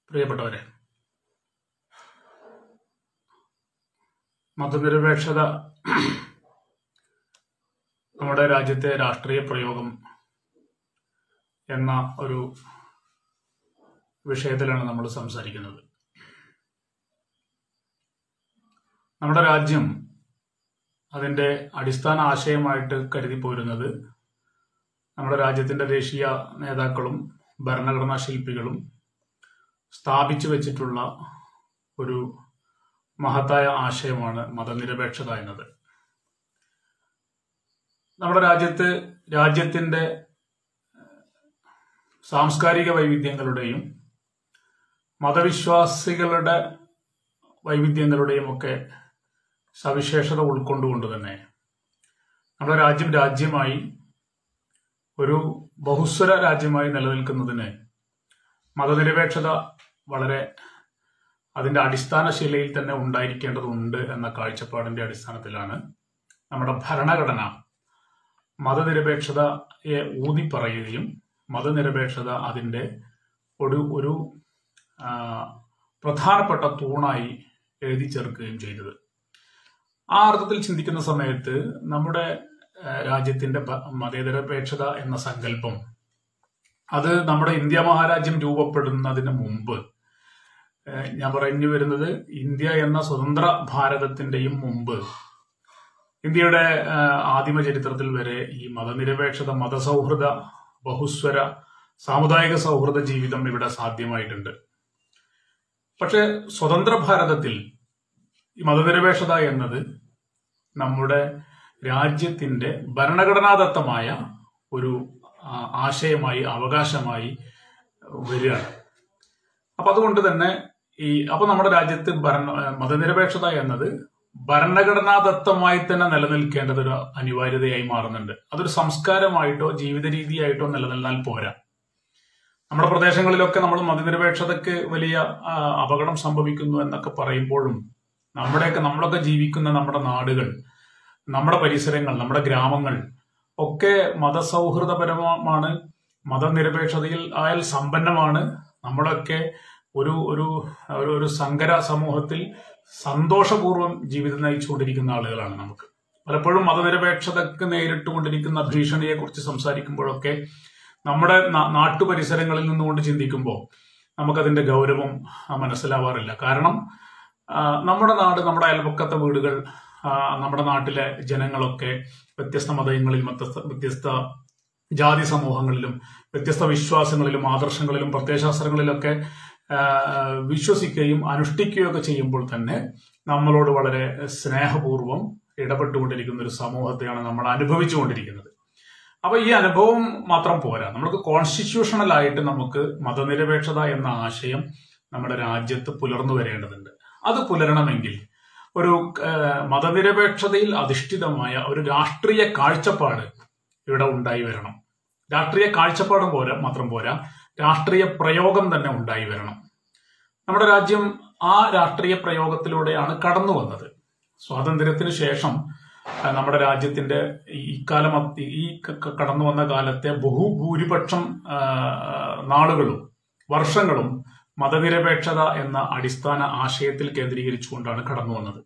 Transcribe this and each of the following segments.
പ്രിയപ്പെട്ടവരെ മതനിരപേക്ഷത നമ്മുടെ രാജ്യത്തെ രാഷ്ട്രീയ പ്രയോഗം എന്ന ഒരു വിഷയത്തിലാണ് നമ്മൾ സംസാരിക്കുന്നത് നമ്മുടെ രാജ്യം അതിൻ്റെ അടിസ്ഥാന ആശയമായിട്ട് കരുതി പോരുന്നത് നമ്മുടെ രാജ്യത്തിൻ്റെ ദേശീയ നേതാക്കളും ഭരണഘടനാ ശില്പികളും സ്ഥാപിച്ചു വെച്ചിട്ടുള്ള ഒരു മഹത്തായ ആശയമാണ് മതനിരപേക്ഷത എന്നത് നമ്മുടെ രാജ്യത്ത് രാജ്യത്തിൻ്റെ സാംസ്കാരിക വൈവിധ്യങ്ങളുടെയും മതവിശ്വാസികളുടെ വൈവിധ്യങ്ങളുടെയും ഒക്കെ സവിശേഷത ഉൾക്കൊണ്ടുകൊണ്ട് തന്നെ നമ്മുടെ രാജ്യം രാജ്യമായി ഒരു ബഹുസ്വര രാജ്യമായി നിലനിൽക്കുന്നതിന് മതനിരപേക്ഷത വളരെ അതിൻ്റെ അടിസ്ഥാന ശിലയിൽ തന്നെ ഉണ്ടായിരിക്കേണ്ടതുണ്ട് എന്ന കാഴ്ചപ്പാടിൻ്റെ അടിസ്ഥാനത്തിലാണ് നമ്മുടെ ഭരണഘടന മതനിരപേക്ഷതയെ ഊതിപ്പറയുകയും മതനിരപേക്ഷത അതിൻ്റെ ഒരു ഒരു ആ, പ്രധാനപ്പെട്ട തൂണായി എഴുതി ചേർക്കുകയും ചെയ്തത് ആ അർത്ഥത്തിൽ ചിന്തിക്കുന്ന സമയത്ത് നമ്മുടെ ആ, രാജ്യത്തിന്റെ ഭ- മതേതരപേക്ഷത എന്ന സങ്കല്പം അത് നമ്മുടെ ഇന്ത്യ മഹാരാജ്യം രൂപപ്പെടുന്നതിന് മുമ്പ് ഏഹ്, ഞാൻ പറഞ്ഞു വരുന്നത് ഇന്ത്യ എന്ന സ്വതന്ത്ര ഭാരതത്തിന്റെയും മുമ്പ് ഇന്ത്യയുടെ ഏഹ്, ആദിമ ചരിത്രത്തിൽ വരെ ഈ മതനിരപേക്ഷത മതസൗഹൃദ ബഹുസ്വര സാമുദായിക സൗഹൃദ ജീവിതം ഇവിടെ സാധ്യമായിട്ടുണ്ട് പക്ഷെ സ്വതന്ത്ര ഭാരതത്തിൽ ഈ മതനിരപേക്ഷത എന്നത് നമ്മുടെ രാജ്യത്തിന്റെ ഭരണഘടനാദത്തമായ ഒരു ആ, ആശയമായി അവകാശമായി വരികയാണ് അപ്പൊ അതുകൊണ്ട് തന്നെ ഈ അപ്പൊ നമ്മുടെ രാജ്യത്ത് ഭരണ മതനിരപേക്ഷത എന്നത് ഭരണഘടനാദത്തമായി തന്നെ നിലനിൽക്കേണ്ടത് ഒരു അനിവാര്യതയായി മാറുന്നുണ്ട് അതൊരു സംസ്കാരമായിട്ടോ ജീവിത രീതിയായിട്ടോ നിലനിന്നാൽ പോരാ നമ്മുടെ പ്രദേശങ്ങളിലൊക്കെ നമ്മൾ മതനിരപേക്ഷതയ്ക്ക് വലിയ ആ, അപകടം സംഭവിക്കുന്നു എന്നൊക്കെ പറയുമ്പോഴും നമ്മുടെയൊക്കെ നമ്മളൊക്കെ ജീവിക്കുന്ന നമ്മുടെ നാടുകൾ നമ്മുടെ പരിസരങ്ങൾ നമ്മുടെ ഗ്രാമങ്ങൾ ഒക്കെ മതസൗഹൃദപരമാണ് മതനിരപേക്ഷതയിൽ ആയാൽ സമ്പന്നമാണ് നമ്മളൊക്കെ ഒരു ഒരു ഒരു- ഒരു സങ്കര സമൂഹത്തിൽ സന്തോഷപൂർവ്വം ജീവിതം നയിച്ചുകൊണ്ടിരിക്കുന്ന ആളുകളാണ് നമുക്ക് പലപ്പോഴും മതനിരപേക്ഷതക്ക് നേരിട്ടുകൊണ്ടിരിക്കുന്ന ഭീഷണിയെ കുറിച്ച് സംസാരിക്കുമ്പോഴൊക്കെ നമ്മുടെ നാ- നാട്ടുപരിസരങ്ങളിൽ നിന്നുകൊണ്ട് ചിന്തിക്കുമ്പോൾ നമുക്കതിന്റെ ഗൗരവം ആ, മനസ്സിലാവാറില്ല കാരണം ആ, നമ്മുടെ നാട് നമ്മുടെ അയൽപക്കത്തെ വീടുകൾ ആ, നമ്മുടെ നാട്ടിലെ ജനങ്ങളൊക്കെ വ്യത്യസ്ത മതങ്ങളിൽ വ്യത്യസ്ത വ്യത്യസ്ത ജാതി സമൂഹങ്ങളിലും വ്യത്യസ്ത വിശ്വാസങ്ങളിലും ആദർശങ്ങളിലും പ്രത്യയശാസ്ത്രങ്ങളിലൊക്കെ ആ, വിശ്വസിക്കുകയും അനുഷ്ഠിക്കുകയൊക്കെ ചെയ്യുമ്പോൾ തന്നെ നമ്മളോട് വളരെ സ്നേഹപൂർവ്വം ഇടപെട്ടുകൊണ്ടിരിക്കുന്ന ഒരു സമൂഹത്തെയാണ് നമ്മൾ അനുഭവിച്ചുകൊണ്ടിരിക്കുന്നത് അപ്പൊ ഈ അനുഭവം മാത്രം പോരാ നമുക്ക് കോൺസ്റ്റിറ്റ്യൂഷണൽ ആയിട്ട് നമുക്ക് മതനിരപേക്ഷത എന്ന ആശയം നമ്മുടെ രാജ്യത്ത് പുലർന്നു വരേണ്ടതുണ്ട് അത് പുലരണമെങ്കിൽ ഒരു ആ, മതനിരപേക്ഷതയിൽ അധിഷ്ഠിതമായ ഒരു രാഷ്ട്രീയ കാഴ്ചപ്പാട് ഇവിടെ ഉണ്ടായി വരണം രാഷ്ട്രീയ കാഴ്ചപ്പാടും പോരാ മാത്രം പോരാ രാഷ്ട്രീയ പ്രയോഗം തന്നെ ഉണ്ടായി വരണം നമ്മുടെ രാജ്യം ആ രാഷ്ട്രീയ പ്രയോഗത്തിലൂടെയാണ് കടന്നു വന്നത് സ്വാതന്ത്ര്യത്തിന് ശേഷം ആ, നമ്മുടെ രാജ്യത്തിന്റെ ഈ ഇക്കാലം അത് ഈ ക- ക- കടന്നു വന്ന കാലത്തെ ബഹുഭൂരിപക്ഷം ആ, നാളുകളും വർഷങ്ങളും മതനിരപേക്ഷത എന്ന അടിസ്ഥാന ആശയത്തിൽ കേന്ദ്രീകരിച്ചുകൊണ്ടാണ് കടന്നു വന്നത്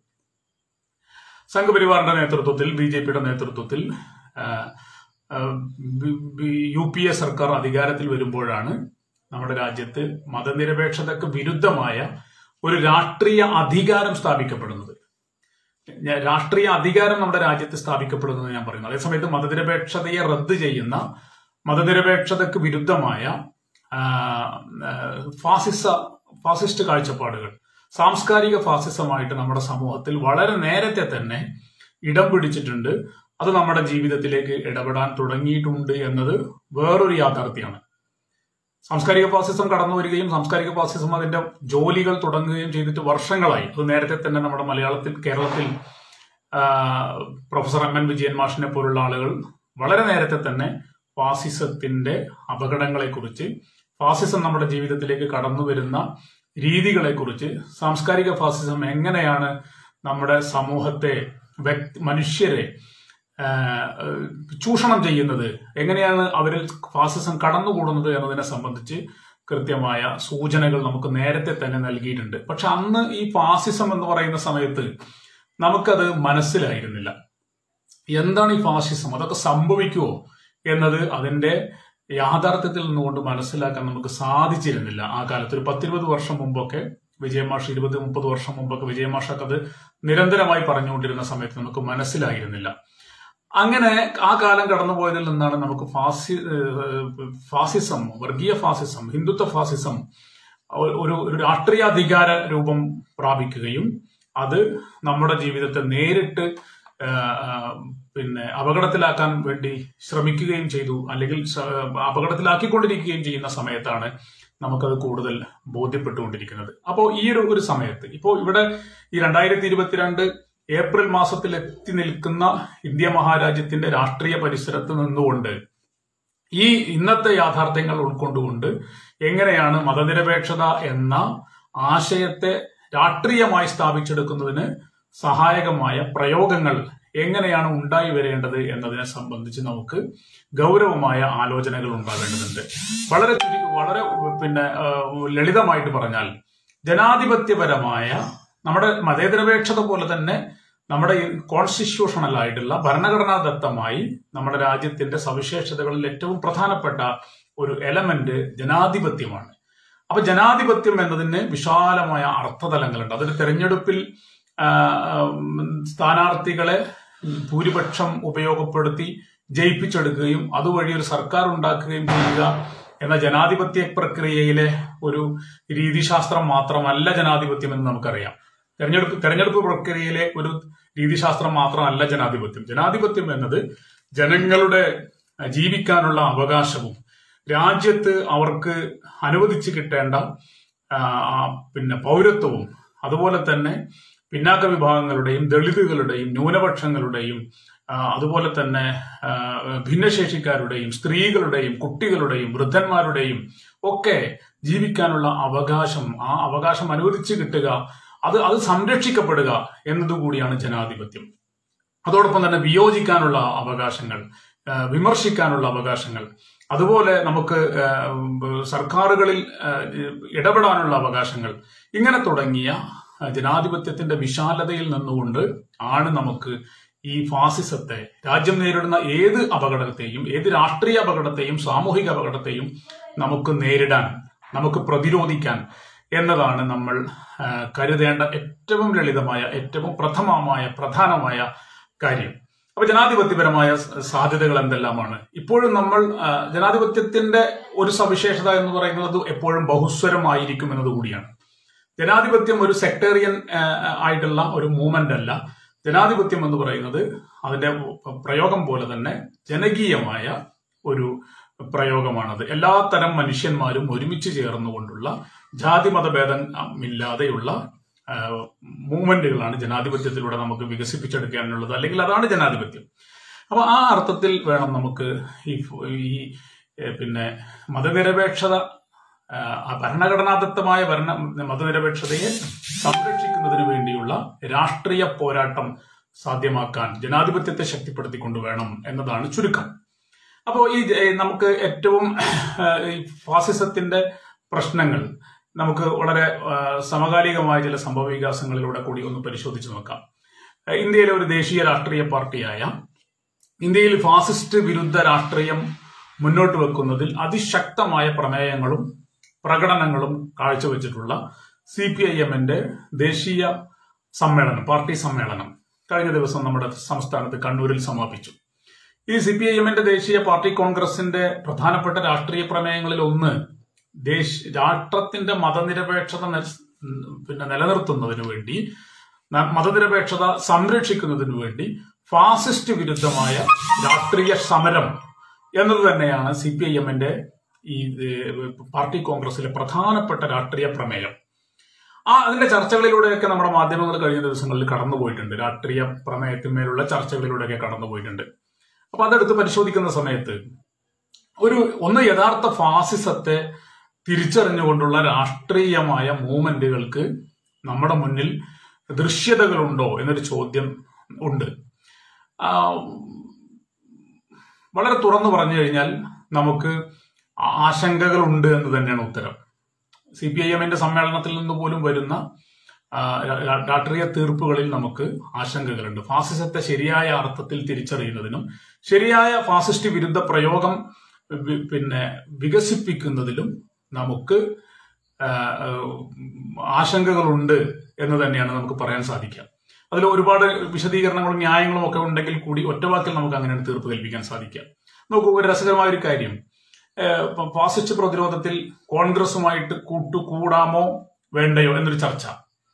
സംഘപരിവാറിന്റെ നേതൃത്വത്തിൽ ബി ജെ പിയുടെ നേതൃത്വത്തിൽ ആ, ആ, ബി- ബി- യു പി എ സർക്കാർ അധികാരത്തിൽ വരുമ്പോഴാണ് നമ്മുടെ രാജ്യത്ത് മതനിരപേക്ഷതയ്ക്ക് വിരുദ്ധമായ ഒരു രാഷ്ട്രീയ അധികാരം സ്ഥാപിക്കപ്പെടുന്നത് ഞാൻ- രാഷ്ട്രീയ അധികാരം നമ്മുടെ രാജ്യത്ത് സ്ഥാപിക്കപ്പെടുന്നത് ഞാൻ പറയുന്നു അതേസമയത്ത് മതനിരപേക്ഷതയെ റദ്ദ് ചെയ്യുന്ന മതനിരപേക്ഷതയ്ക്ക് വിരുദ്ധമായ ആ, ആ, ഫാസിസ ഫാസിസ്റ്റ് കാഴ്ചപ്പാടുകൾ സാംസ്കാരിക ഫാസിസമായിട്ട് നമ്മുടെ സമൂഹത്തിൽ വളരെ നേരത്തെ തന്നെ ഇടം പിടിച്ചിട്ടുണ്ട് അത് നമ്മുടെ ജീവിതത്തിലേക്ക് ഇടപെടാൻ തുടങ്ങിയിട്ടുണ്ട് എന്നത് വേറൊരു യാഥാർത്ഥ്യമാണ് സാംസ്കാരിക ഫാസിസം കടന്നു വരികയും സാംസ്കാരിക ഫാസിസം അതിന്റെ ജോലികൾ തുടങ്ങുകയും ചെയ്തിട്ട് വർഷങ്ങളായി അത് നേരത്തെ തന്നെ നമ്മുടെ മലയാളത്തിൽ കേരളത്തിൽ ആ, പ്രൊഫസർ എം എൻ വിജയൻ മാഷിനെ പോലുള്ള ആളുകൾ വളരെ നേരത്തെ തന്നെ ഫാസിസത്തിന്റെ അപകടങ്ങളെക്കുറിച്ച് ഫാസിസം നമ്മുടെ ജീവിതത്തിലേക്ക് കടന്നു വരുന്ന രീതികളെക്കുറിച്ച് സാംസ്കാരിക ഫാസിസം എങ്ങനെയാണ് നമ്മുടെ സമൂഹത്തെ വ്യക്തി മനുഷ്യരെ ആ, ചൂഷണം ചെയ്യുന്നത് എങ്ങനെയാണ് അവരിൽ ഫാസിസം കടന്നുകൂടുന്നത് എന്നതിനെ സംബന്ധിച്ച് കൃത്യമായ സൂചനകൾ നമുക്ക് നേരത്തെ തന്നെ നൽകിയിട്ടുണ്ട് പക്ഷെ അന്ന് ഈ ഫാസിസം എന്ന് പറയുന്ന സമയത്ത് നമുക്കത് മനസ്സിലായിരുന്നില്ല എന്താണ് ഈ ഫാസിസം അതൊക്കെ സംഭവിക്കുമോ എന്നത് അതിന്റെ യാഥാർത്ഥ്യത്തിൽ നിന്നുകൊണ്ട് മനസ്സിലാക്കാൻ നമുക്ക് സാധിച്ചിരുന്നില്ല ആ കാലത്ത് ഒരു പത്തിരുപത് വർഷം മുമ്പൊക്കെ വിജയമാഷ് ഇരുപത് മുപ്പത് വർഷം മുമ്പൊക്കെ വിജയമാഷൊക്കെ അത് നിരന്തരമായി പറഞ്ഞുകൊണ്ടിരുന്ന സമയത്ത് നമുക്ക് മനസ്സിലായിരുന്നില്ല അങ്ങനെ ആ കാലം കടന്നുപോയതിൽ നിന്നാണ് നമുക്ക് ഫാസി ഫാസിസം വർഗീയ ഫാസിസം ഹിന്ദുത്വ ഫാസിസം ഒരു ഒരു രാഷ്ട്രീയാധികാര രൂപം പ്രാപിക്കുകയും അത് നമ്മുടെ ജീവിതത്തെ നേരിട്ട് പിന്നെ അപകടത്തിലാക്കാൻ വേണ്ടി ശ്രമിക്കുകയും ചെയ്തു അല്ലെങ്കിൽ അപകടത്തിലാക്കിക്കൊണ്ടിരിക്കുകയും ചെയ്യുന്ന സമയത്താണ് നമുക്കത് കൂടുതൽ ബോധ്യപ്പെട്ടുകൊണ്ടിരിക്കുന്നത് അപ്പോൾ ഈ ഒരു ഒരു സമയത്ത് ഇപ്പോൾ ഇവിടെ ഈ രണ്ടായിരത്തി ഇരുപത്തിരണ്ട് ഏപ്രിൽ മാസത്തിൽ എത്തി നിൽക്കുന്ന ഇന്ത്യ മഹാരാജ്യത്തിന്റെ രാഷ്ട്രീയ പരിസരത്ത് നിന്നുകൊണ്ട് ഈ ഇന്നത്തെ യാഥാർത്ഥ്യങ്ങൾ ഉൾക്കൊണ്ടുകൊണ്ട് എങ്ങനെയാണ് മതനിരപേക്ഷത എന്ന ആശയത്തെ രാഷ്ട്രീയമായി സ്ഥാപിച്ചെടുക്കുന്നതിന് സഹായകമായ പ്രയോഗങ്ങൾ എങ്ങനെയാണ് ഉണ്ടായി വരേണ്ടത് എന്നതിനെ സംബന്ധിച്ച് നമുക്ക് ഗൗരവമായ ആലോചനകൾ ഉണ്ടാവേണ്ടതുണ്ട് വളരെ വളരെ പിന്നെ ലളിതമായിട്ട് പറഞ്ഞാൽ ജനാധിപത്യപരമായ നമ്മുടെ മതേതരപേക്ഷത പോലെ തന്നെ നമ്മുടെ കോൺസ്റ്റിറ്റ്യൂഷണൽ ആയിട്ടുള്ള ഭരണഘടനാദത്തമായി നമ്മുടെ രാജ്യത്തിന്റെ സവിശേഷതകളിൽ ഏറ്റവും പ്രധാനപ്പെട്ട ഒരു എലമെന്റ് ജനാധിപത്യമാണ് അപ്പൊ ജനാധിപത്യം എന്നതിന് വിശാലമായ അർത്ഥതലങ്ങളുണ്ട് അതൊരു തെരഞ്ഞെടുപ്പിൽ സ്ഥാനാർത്ഥികളെ ഭൂരിപക്ഷം ഉപയോഗപ്പെടുത്തി ജയിപ്പിച്ചെടുക്കുകയും അതുവഴി ഒരു സർക്കാർ ഉണ്ടാക്കുകയും ചെയ്യുക എന്ന ജനാധിപത്യ പ്രക്രിയയിലെ ഒരു രീതിശാസ്ത്രം മാത്രമല്ല ജനാധിപത്യം എന്ന് നമുക്കറിയാം തെരഞ്ഞെടുപ്പ് തെരഞ്ഞെടുപ്പ് പ്രക്രിയയിലെ ഒരു രീതിശാസ്ത്രം മാത്രമല്ല ജനാധിപത്യം ജനാധിപത്യം എന്നത് ജനങ്ങളുടെ ജീവിക്കാനുള്ള അവകാശവും രാജ്യത്ത് അവർക്ക് അനുവദിച്ചു കിട്ടേണ്ട പിന്നെ പൗരത്വവും അതുപോലെ തന്നെ പിന്നാക്ക വിഭാഗങ്ങളുടെയും ദളിതുകളുടെയും ന്യൂനപക്ഷങ്ങളുടെയും അതുപോലെ തന്നെ ഭിന്നശേഷിക്കാരുടെയും സ്ത്രീകളുടെയും കുട്ടികളുടെയും വൃദ്ധന്മാരുടെയും ഒക്കെ ജീവിക്കാനുള്ള അവകാശം ആ അവകാശം അനുവദിച്ചു കിട്ടുക അത് അത് സംരക്ഷിക്കപ്പെടുക എന്നതുകൂടിയാണ് ജനാധിപത്യം അതോടൊപ്പം തന്നെ വിയോജിക്കാനുള്ള അവകാശങ്ങൾ വിമർശിക്കാനുള്ള അവകാശങ്ങൾ അതുപോലെ നമുക്ക് സർക്കാരുകളിൽ ഇടപെടാനുള്ള അവകാശങ്ങൾ ഇങ്ങനെ തുടങ്ങിയ ജനാധിപത്യത്തിന്റെ വിശാലതയിൽ നിന്നുകൊണ്ട് ആണ് നമുക്ക് ഈ ഫാസിസത്തെ രാജ്യം നേരിടുന്ന ഏത് അപകടത്തെയും ഏത് രാഷ്ട്രീയ അപകടത്തെയും സാമൂഹിക അപകടത്തെയും നമുക്ക് നേരിടാൻ നമുക്ക് പ്രതിരോധിക്കാൻ എന്നതാണ് നമ്മൾ കരുതേണ്ട ഏറ്റവും ലളിതമായ ഏറ്റവും പ്രഥമമായ പ്രധാനമായ കാര്യം അപ്പൊ ജനാധിപത്യപരമായ സാധ്യതകൾ എന്തെല്ലാമാണ് ഇപ്പോഴും നമ്മൾ ജനാധിപത്യത്തിന്റെ ഒരു സവിശേഷത എന്ന് പറയുന്നത് എപ്പോഴും ബഹുസ്വരമായിരിക്കും എന്നതുകൂടിയാണ് ജനാധിപത്യം ഒരു സെക്ടേറിയൻ ആയിട്ടുള്ള ഒരു മൂവ്മെന്റ് അല്ല ജനാധിപത്യം എന്ന് പറയുന്നത് അതിന്റെ പ്രയോഗം പോലെ തന്നെ ജനകീയമായ ഒരു പ്രയോഗമാണത് എല്ലാ തരം മനുഷ്യന്മാരും ഒരുമിച്ച് ചേർന്നുകൊണ്ടുള്ള ജാതി മതഭേദമില്ലാതെയുള്ള മൂവ്മെന്റുകളാണ് ജനാധിപത്യത്തിലൂടെ നമുക്ക് വികസിപ്പിച്ചെടുക്കാനുള്ളത് അല്ലെങ്കിൽ അതാണ് ജനാധിപത്യം അപ്പൊ ആ അർത്ഥത്തിൽ വേണം നമുക്ക് ഈ ഈ പിന്നെ മതനിരപേക്ഷത ഭരണഘടനാദത്തമായ ഭരണ മതനിരപേക്ഷതയെ സംരക്ഷിക്കുന്നതിന് വേണ്ടിയുള്ള രാഷ്ട്രീയ പോരാട്ടം സാധ്യമാക്കാൻ ജനാധിപത്യത്തെ ശക്തിപ്പെടുത്തിക്കൊണ്ട് വേണം എന്നതാണ് ചുരുക്കം അപ്പോൾ ഈ നമുക്ക് ഏറ്റവും ഈ ഫാസിസത്തിന്റെ പ്രശ്നങ്ങൾ നമുക്ക് വളരെ സമകാലികമായ ചില സംഭവ വികാസങ്ങളിലൂടെ കൂടി ഒന്ന് പരിശോധിച്ച് നോക്കാം ഇന്ത്യയിലെ ഒരു ദേശീയ രാഷ്ട്രീയ പാർട്ടിയായ ഇന്ത്യയിൽ ഫാസിസ്റ്റ് വിരുദ്ധ രാഷ്ട്രീയം മുന്നോട്ട് വെക്കുന്നതിൽ അതിശക്തമായ പ്രമേയങ്ങളും പ്രകടനങ്ങളും കാഴ്ചവെച്ചിട്ടുള്ള സി പി ഐ എമ്മിന്റെ ദേശീയ സമ്മേളനം പാർട്ടി സമ്മേളനം കഴിഞ്ഞ ദിവസം നമ്മുടെ സംസ്ഥാനത്ത് കണ്ണൂരിൽ സമാപിച്ചു ഈ സി പി ഐ എമ്മിന്റെ ദേശീയ പാർട്ടി കോൺഗ്രസിന്റെ പ്രധാനപ്പെട്ട രാഷ്ട്രീയ പ്രമേയങ്ങളിൽ ഒന്ന് ദേശ രാഷ്ട്രത്തിന്റെ മതനിരപേക്ഷത പിന്നെ നിലനിർത്തുന്നതിന് വേണ്ടി മതനിരപേക്ഷത സംരക്ഷിക്കുന്നതിന് വേണ്ടി ഫാസിസ്റ്റ് വിരുദ്ധമായ രാഷ്ട്രീയ സമരം എന്നത് തന്നെയാണ് സി പി ഐ എമ്മിന്റെ ഈ പാർട്ടി കോൺഗ്രസിലെ പ്രധാനപ്പെട്ട രാഷ്ട്രീയ പ്രമേയം ആ അതിന്റെ ചർച്ചകളിലൂടെയൊക്കെ നമ്മുടെ മാധ്യമങ്ങൾ കഴിഞ്ഞ ദിവസങ്ങളിൽ കടന്നുപോയിട്ടുണ്ട് രാഷ്ട്രീയ പ്രമേയത്തിന്മേലുള്ള ചർച്ചകളിലൂടെയൊക്കെ കടന്നുപോയിട്ടുണ്ട് അപ്പൊ അതെടുത്ത് പരിശോധിക്കുന്ന സമയത്ത് ഒരു ഒന്ന് യഥാർത്ഥ ഫാസിസത്തെ തിരിച്ചറിഞ്ഞുകൊണ്ടുള്ള രാഷ്ട്രീയമായ മൂവ്മെന്റുകൾക്ക് നമ്മുടെ മുന്നിൽ ദൃശ്യതകളുണ്ടോ എന്നൊരു ചോദ്യം ഉണ്ട് വളരെ തുറന്നു പറഞ്ഞു കഴിഞ്ഞാൽ നമുക്ക് ആശങ്കകളുണ്ട് എന്ന് തന്നെയാണ് ഉത്തരം സി പി ഐ എമ്മിന്റെ സമ്മേളനത്തിൽ നിന്ന് പോലും വരുന്ന ആ, രാ- രാഷ്ട്രീയ തീർപ്പുകളിൽ നമുക്ക് ആശങ്കകളുണ്ട് ഫാസിസത്തെ ശരിയായ അർത്ഥത്തിൽ തിരിച്ചറിയുന്നതിനും ശരിയായ ഫാസിസ്റ്റ് വിരുദ്ധ പ്രയോഗം വി- പിന്നെ വികസിപ്പിക്കുന്നതിലും നമുക്ക് ആ, ആ, ആശങ്കകളുണ്ട് എന്ന് തന്നെയാണ് നമുക്ക് പറയാൻ സാധിക്കുക അതിൽ ഒരുപാട് വിശദീകരണങ്ങളും ന്യായങ്ങളും ഒക്കെ ഉണ്ടെങ്കിൽ കൂടി ഒറ്റവാക്കിൽ നമുക്ക് അങ്ങനെ തീർപ്പ് കൽപ്പിക്കാൻ സാധിക്കാം നോക്കൂ ഒരു രസകരമായ ഒരു കാര്യം ഏഹ് ഇപ്പം ഫാസിസ്റ്റ് പ്രതിരോധത്തിൽ കോൺഗ്രസുമായിട്ട് കൂട്ടുകൂടാമോ വേണ്ടയോ എന്നൊരു ചർച്ച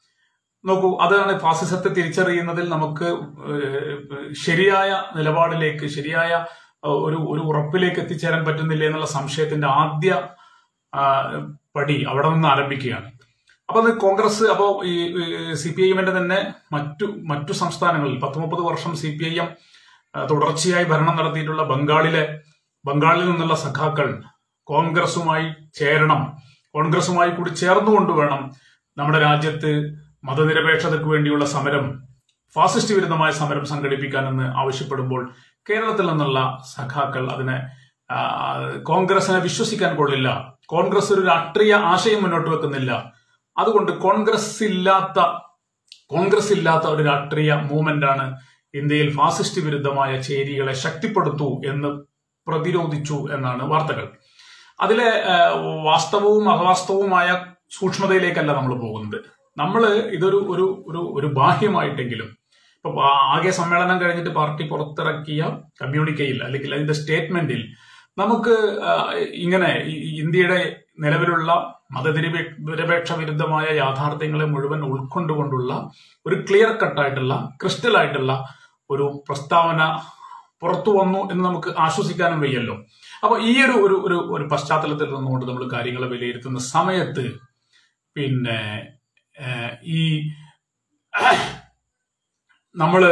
നോക്കൂ അതാണ് ഫാസിസത്തെ തിരിച്ചറിയുന്നതിൽ നമുക്ക് ഏഹ് ശരിയായ നിലപാടിലേക്ക് ശരിയായ ഏഹ് ഒരു ഒരു ഉറപ്പിലേക്ക് എത്തിച്ചേരാൻ പറ്റുന്നില്ല എന്നുള്ള സംശയത്തിന്റെ ആദ്യ ആ, പടി അവിടെ നിന്ന് ആരംഭിക്കുകയാണ് അപ്പൊ അത് കോൺഗ്രസ് അപ്പോ ഈ സി പി ഐ എമ്മിന്റെ തന്നെ മറ്റു മറ്റു സംസ്ഥാനങ്ങളിൽ പത്ത് മുപ്പത് വർഷം സി പി ഐ എം തുടർച്ചയായി ഭരണം നടത്തിയിട്ടുള്ള ബംഗാളിലെ ബംഗാളിൽ നിന്നുള്ള സഖാക്കൾ കോൺഗ്രസുമായി ചേരണം കോൺഗ്രസുമായി കൂടി ചേർന്നുകൊണ്ട് വേണം നമ്മുടെ രാജ്യത്ത് മതനിരപേക്ഷതയ്ക്ക് വേണ്ടിയുള്ള സമരം ഫാസിസ്റ്റ് വിരുദ്ധമായ സമരം സംഘടിപ്പിക്കാനെന്ന് ആവശ്യപ്പെടുമ്പോൾ കേരളത്തിൽ നിന്നുള്ള സഖാക്കൾ അതിനെ ആ, കോൺഗ്രസിനെ വിശ്വസിക്കാൻ കൊള്ളില്ല കോൺഗ്രസ് ഒരു രാഷ്ട്രീയ ആശയം മുന്നോട്ട് വെക്കുന്നില്ല അതുകൊണ്ട് കോൺഗ്രസ് ഇല്ലാത്ത കോൺഗ്രസ് ഇല്ലാത്ത ഒരു രാഷ്ട്രീയ മൂവ്മെന്റ് ആണ് ഇന്ത്യയിൽ ഫാസിസ്റ്റ് വിരുദ്ധമായ ചേരികളെ ശക്തിപ്പെടുത്തൂ എന്ന് പ്രതിരോധിച്ചു എന്നാണ് വാർത്തകൾ അതിലെ ആ, വാസ്തവവും അവാസ്തവവുമായ സൂക്ഷ്മതയിലേക്കല്ല നമ്മൾ പോകുന്നത് നമ്മൾ ഇതൊരു ഒരു ഒരു ഒരു ബാഹ്യമായിട്ടെങ്കിലും ഇപ്പൊ ആകെ സമ്മേളനം കഴിഞ്ഞിട്ട് പാർട്ടി പുറത്തിറക്കിയ കമ്മ്യൂണിക്കയിൽ അല്ലെങ്കിൽ അതിന്റെ സ്റ്റേറ്റ്മെന്റിൽ നമുക്ക് ആ, ഇങ്ങനെ ഈ- ഈ ഇന്ത്യയുടെ നിലവിലുള്ള മതനിരപേക്ഷ വിരുദ്ധമായ യാഥാർത്ഥ്യങ്ങളെ മുഴുവൻ ഉൾക്കൊണ്ടുകൊണ്ടുള്ള ഒരു ക്ലിയർ കട്ടായിട്ടുള്ള ക്രിസ്റ്റൽ ആയിട്ടുള്ള ഒരു പ്രസ്താവന പുറത്തു വന്നു എന്ന് നമുക്ക് ആശ്വസിക്കാനും വയ്യല്ലോ അപ്പൊ ഈ ഒരു ഒരു ഒരു ഒരു പശ്ചാത്തലത്തിൽ നിന്നുകൊണ്ട് നമ്മൾ കാര്യങ്ങളെ വിലയിരുത്തുന്ന സമയത്ത് പിന്നെ ഏഹ്, ഈ നമ്മൾ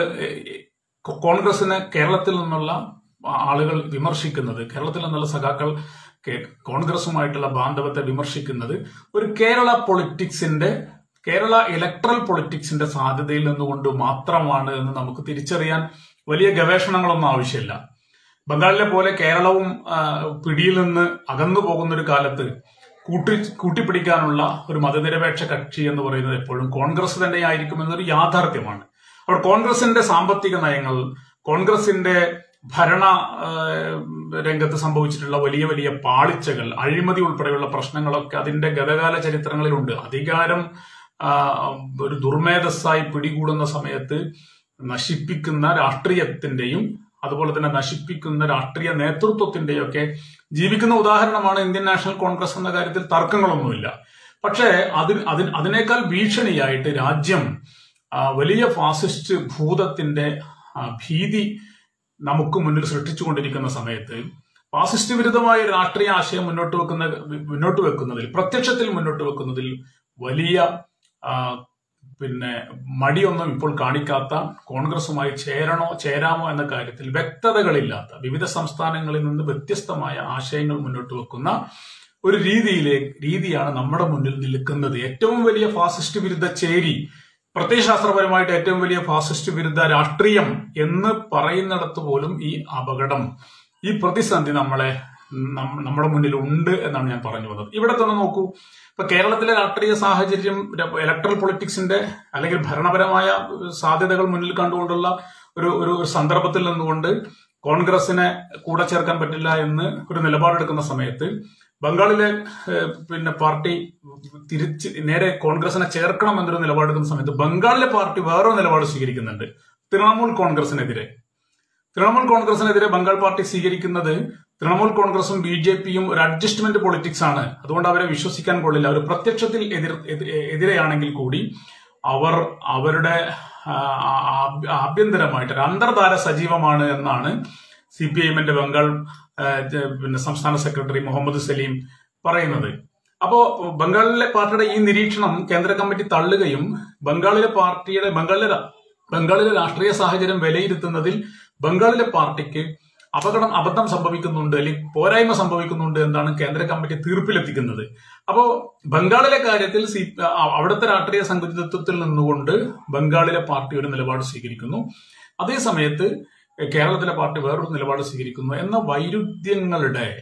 കോൺഗ്രസിനെ കേരളത്തിൽ നിന്നുള്ള ആളുകൾ വിമർശിക്കുന്നത് കേരളത്തിൽ നിന്നുള്ള സഖാക്കൾ കേ- കോൺഗ്രസുമായിട്ടുള്ള ബാന്ധവത്തെ വിമർശിക്കുന്നത് ഒരു കേരള പൊളിറ്റിക്സിന്റെ കേരള ഇലക്ട്രൽ പൊളിറ്റിക്സിന്റെ സാധ്യതയിൽ നിന്നുകൊണ്ട് മാത്രമാണ് എന്ന് നമുക്ക് തിരിച്ചറിയാൻ വലിയ ഗവേഷണങ്ങളൊന്നും ആവശ്യമില്ല ബംഗാളിലെ പോലെ കേരളവും ആ, പിടിയിൽ നിന്ന് അകന്നു പോകുന്ന ഒരു കാലത്ത് കൂട്ടി കൂട്ടിപ്പിടിക്കാനുള്ള ഒരു മതനിരപേക്ഷ കക്ഷി എന്ന് പറയുന്നത് എപ്പോഴും കോൺഗ്രസ് തന്നെയായിരിക്കും എന്നൊരു യാഥാർത്ഥ്യമാണ് അപ്പോൾ കോൺഗ്രസിന്റെ സാമ്പത്തിക നയങ്ങൾ കോൺഗ്രസിന്റെ ഭരണ ആ, രംഗത്ത് സംഭവിച്ചിട്ടുള്ള വലിയ വലിയ പാളിച്ചകൾ അഴിമതി ഉൾപ്പെടെയുള്ള പ്രശ്നങ്ങളൊക്കെ അതിന്റെ ഗതകാല ചരിത്രങ്ങളിലുണ്ട് അധികാരം ആ, ഒരു ദുർമേധസ്സായി പിടികൂടുന്ന സമയത്ത് നശിപ്പിക്കുന്ന രാഷ്ട്രീയത്തിന്റെയും അതുപോലെ തന്നെ നശിപ്പിക്കുന്ന രാഷ്ട്രീയ നേതൃത്വത്തിന്റെയും ഒക്കെ ജീവിക്കുന്ന ഉദാഹരണമാണ് ഇന്ത്യൻ നാഷണൽ കോൺഗ്രസ് എന്ന കാര്യത്തിൽ തർക്കങ്ങളൊന്നുമില്ല പക്ഷേ അതിന് അതിന് അതിനേക്കാൾ ഭീഷണിയായിട്ട് രാജ്യം ആ, വലിയ ഫാസിസ്റ്റ് ഭൂതത്തിന്റെ ആ, ഭീതി നമുക്ക് മുന്നിൽ സൃഷ്ടിച്ചുകൊണ്ടിരിക്കുന്ന സമയത്ത് ഫാസിസ്റ്റ് വിരുദ്ധമായ ഒരു രാഷ്ട്രീയ ആശയം മുന്നോട്ട് വെക്കുന്ന മുന്നോട്ട് വെക്കുന്നതിൽ പ്രത്യക്ഷത്തിൽ മുന്നോട്ട് വെക്കുന്നതിൽ വലിയ ആ, പിന്നെ മടിയൊന്നും ഇപ്പോൾ കാണിക്കാത്ത കോൺഗ്രസുമായി ചേരണോ ചേരാമോ എന്ന കാര്യത്തിൽ വ്യക്തതകളില്ലാത്ത വിവിധ സംസ്ഥാനങ്ങളിൽ നിന്ന് വ്യത്യസ്തമായ ആശയങ്ങൾ മുന്നോട്ട് വെക്കുന്ന ഒരു രീതിയിലെ രീതിയാണ് നമ്മുടെ മുന്നിൽ നിൽക്കുന്നത് ഏറ്റവും വലിയ ഫാസിസ്റ്റ് വിരുദ്ധ ചേരി പ്രത്യയശാസ്ത്രപരമായിട്ട് ഏറ്റവും വലിയ ഫാസിസ്റ്റ് വിരുദ്ധ രാഷ്ട്രീയം എന്ന് പറയുന്നിടത്ത് പോലും ഈ അപകടം ഈ പ്രതിസന്ധി നമ്മളെ നം- നമ്മുടെ മുന്നിൽ ഉണ്ട് എന്നാണ് ഞാൻ പറഞ്ഞു വന്നത് ഇവിടെ തന്നെ നോക്കൂ ഇപ്പൊ കേരളത്തിലെ രാഷ്ട്രീയ സാഹചര്യം ഇലക്ട്രൽ പൊളിറ്റിക്സിന്റെ അല്ലെങ്കിൽ ഭരണപരമായ സാധ്യതകൾ മുന്നിൽ കണ്ടുകൊണ്ടുള്ള ഒരു ഒരു ഒരു സന്ദർഭത്തിൽ നിന്നുകൊണ്ട് കോൺഗ്രസിനെ കൂടെ ചേർക്കാൻ പറ്റില്ല എന്ന് ഒരു നിലപാടെടുക്കുന്ന സമയത്ത് ബംഗാളിലെ ഏഹ്, പിന്നെ പാർട്ടി തിരിച്ച് നേരെ കോൺഗ്രസിനെ ചേർക്കണം എന്നൊരു നിലപാടെടുക്കുന്ന സമയത്ത് ബംഗാളിലെ പാർട്ടി വേറൊരു നിലപാട് സ്വീകരിക്കുന്നുണ്ട് തൃണമൂൽ കോൺഗ്രസിനെതിരെ തൃണമൂൽ കോൺഗ്രസിനെതിരെ ബംഗാൾ പാർട്ടി സ്വീകരിക്കുന്നത് തൃണമൂൽ കോൺഗ്രസും ബി ജെ പിയും ഒരു അഡ്ജസ്റ്റ്മെന്റ് പൊളിറ്റിക്സ് ആണ് അതുകൊണ്ട് അവരെ വിശ്വസിക്കാൻ കൊള്ളില്ല അവർ പ്രത്യക്ഷത്തിൽ എതിർ എതി- എതിരെയാണെങ്കിൽ കൂടി അവർ അവരുടെ ആ, ആ- ആഭ്യന്തരമായിട്ട് ഒരു അന്തർധാര സജീവമാണ് എന്നാണ് സി പി ഐ എമ്മിന്റെ ബംഗാൾ ആ, ജ- പിന്നെ സംസ്ഥാന സെക്രട്ടറി മുഹമ്മദ് സലീം പറയുന്നത് അപ്പോ ബംഗാളിലെ പാർട്ടിയുടെ ഈ നിരീക്ഷണം കേന്ദ്ര കമ്മിറ്റി തള്ളുകയും ബംഗാളിലെ പാർട്ടിയുടെ ബംഗാളിലെ രാ- ബംഗാളിലെ രാഷ്ട്രീയ സാഹചര്യം വിലയിരുത്തുന്നതിൽ ബംഗാളിലെ പാർട്ടിക്ക് അപകടം അബദ്ധം സംഭവിക്കുന്നുണ്ട് അല്ലെങ്കിൽ പോരായ്മ സംഭവിക്കുന്നുണ്ട് എന്നാണ് കേന്ദ്ര കമ്മിറ്റി തീർപ്പിലെത്തിക്കുന്നത് അപ്പോ ബംഗാളിലെ കാര്യത്തിൽ സി അ- അവിടുത്തെ രാഷ്ട്രീയ സങ്കുചിതത്വത്തിൽ നിന്നുകൊണ്ട് ബംഗാളിലെ പാർട്ടി ഒരു നിലപാട് സ്വീകരിക്കുന്നു അതേ സമയത്ത് കേരളത്തിലെ പാർട്ടി വേറൊരു നിലപാട് സ്വീകരിക്കുന്നു എന്ന വൈരുദ്ധ്യങ്ങളുടെ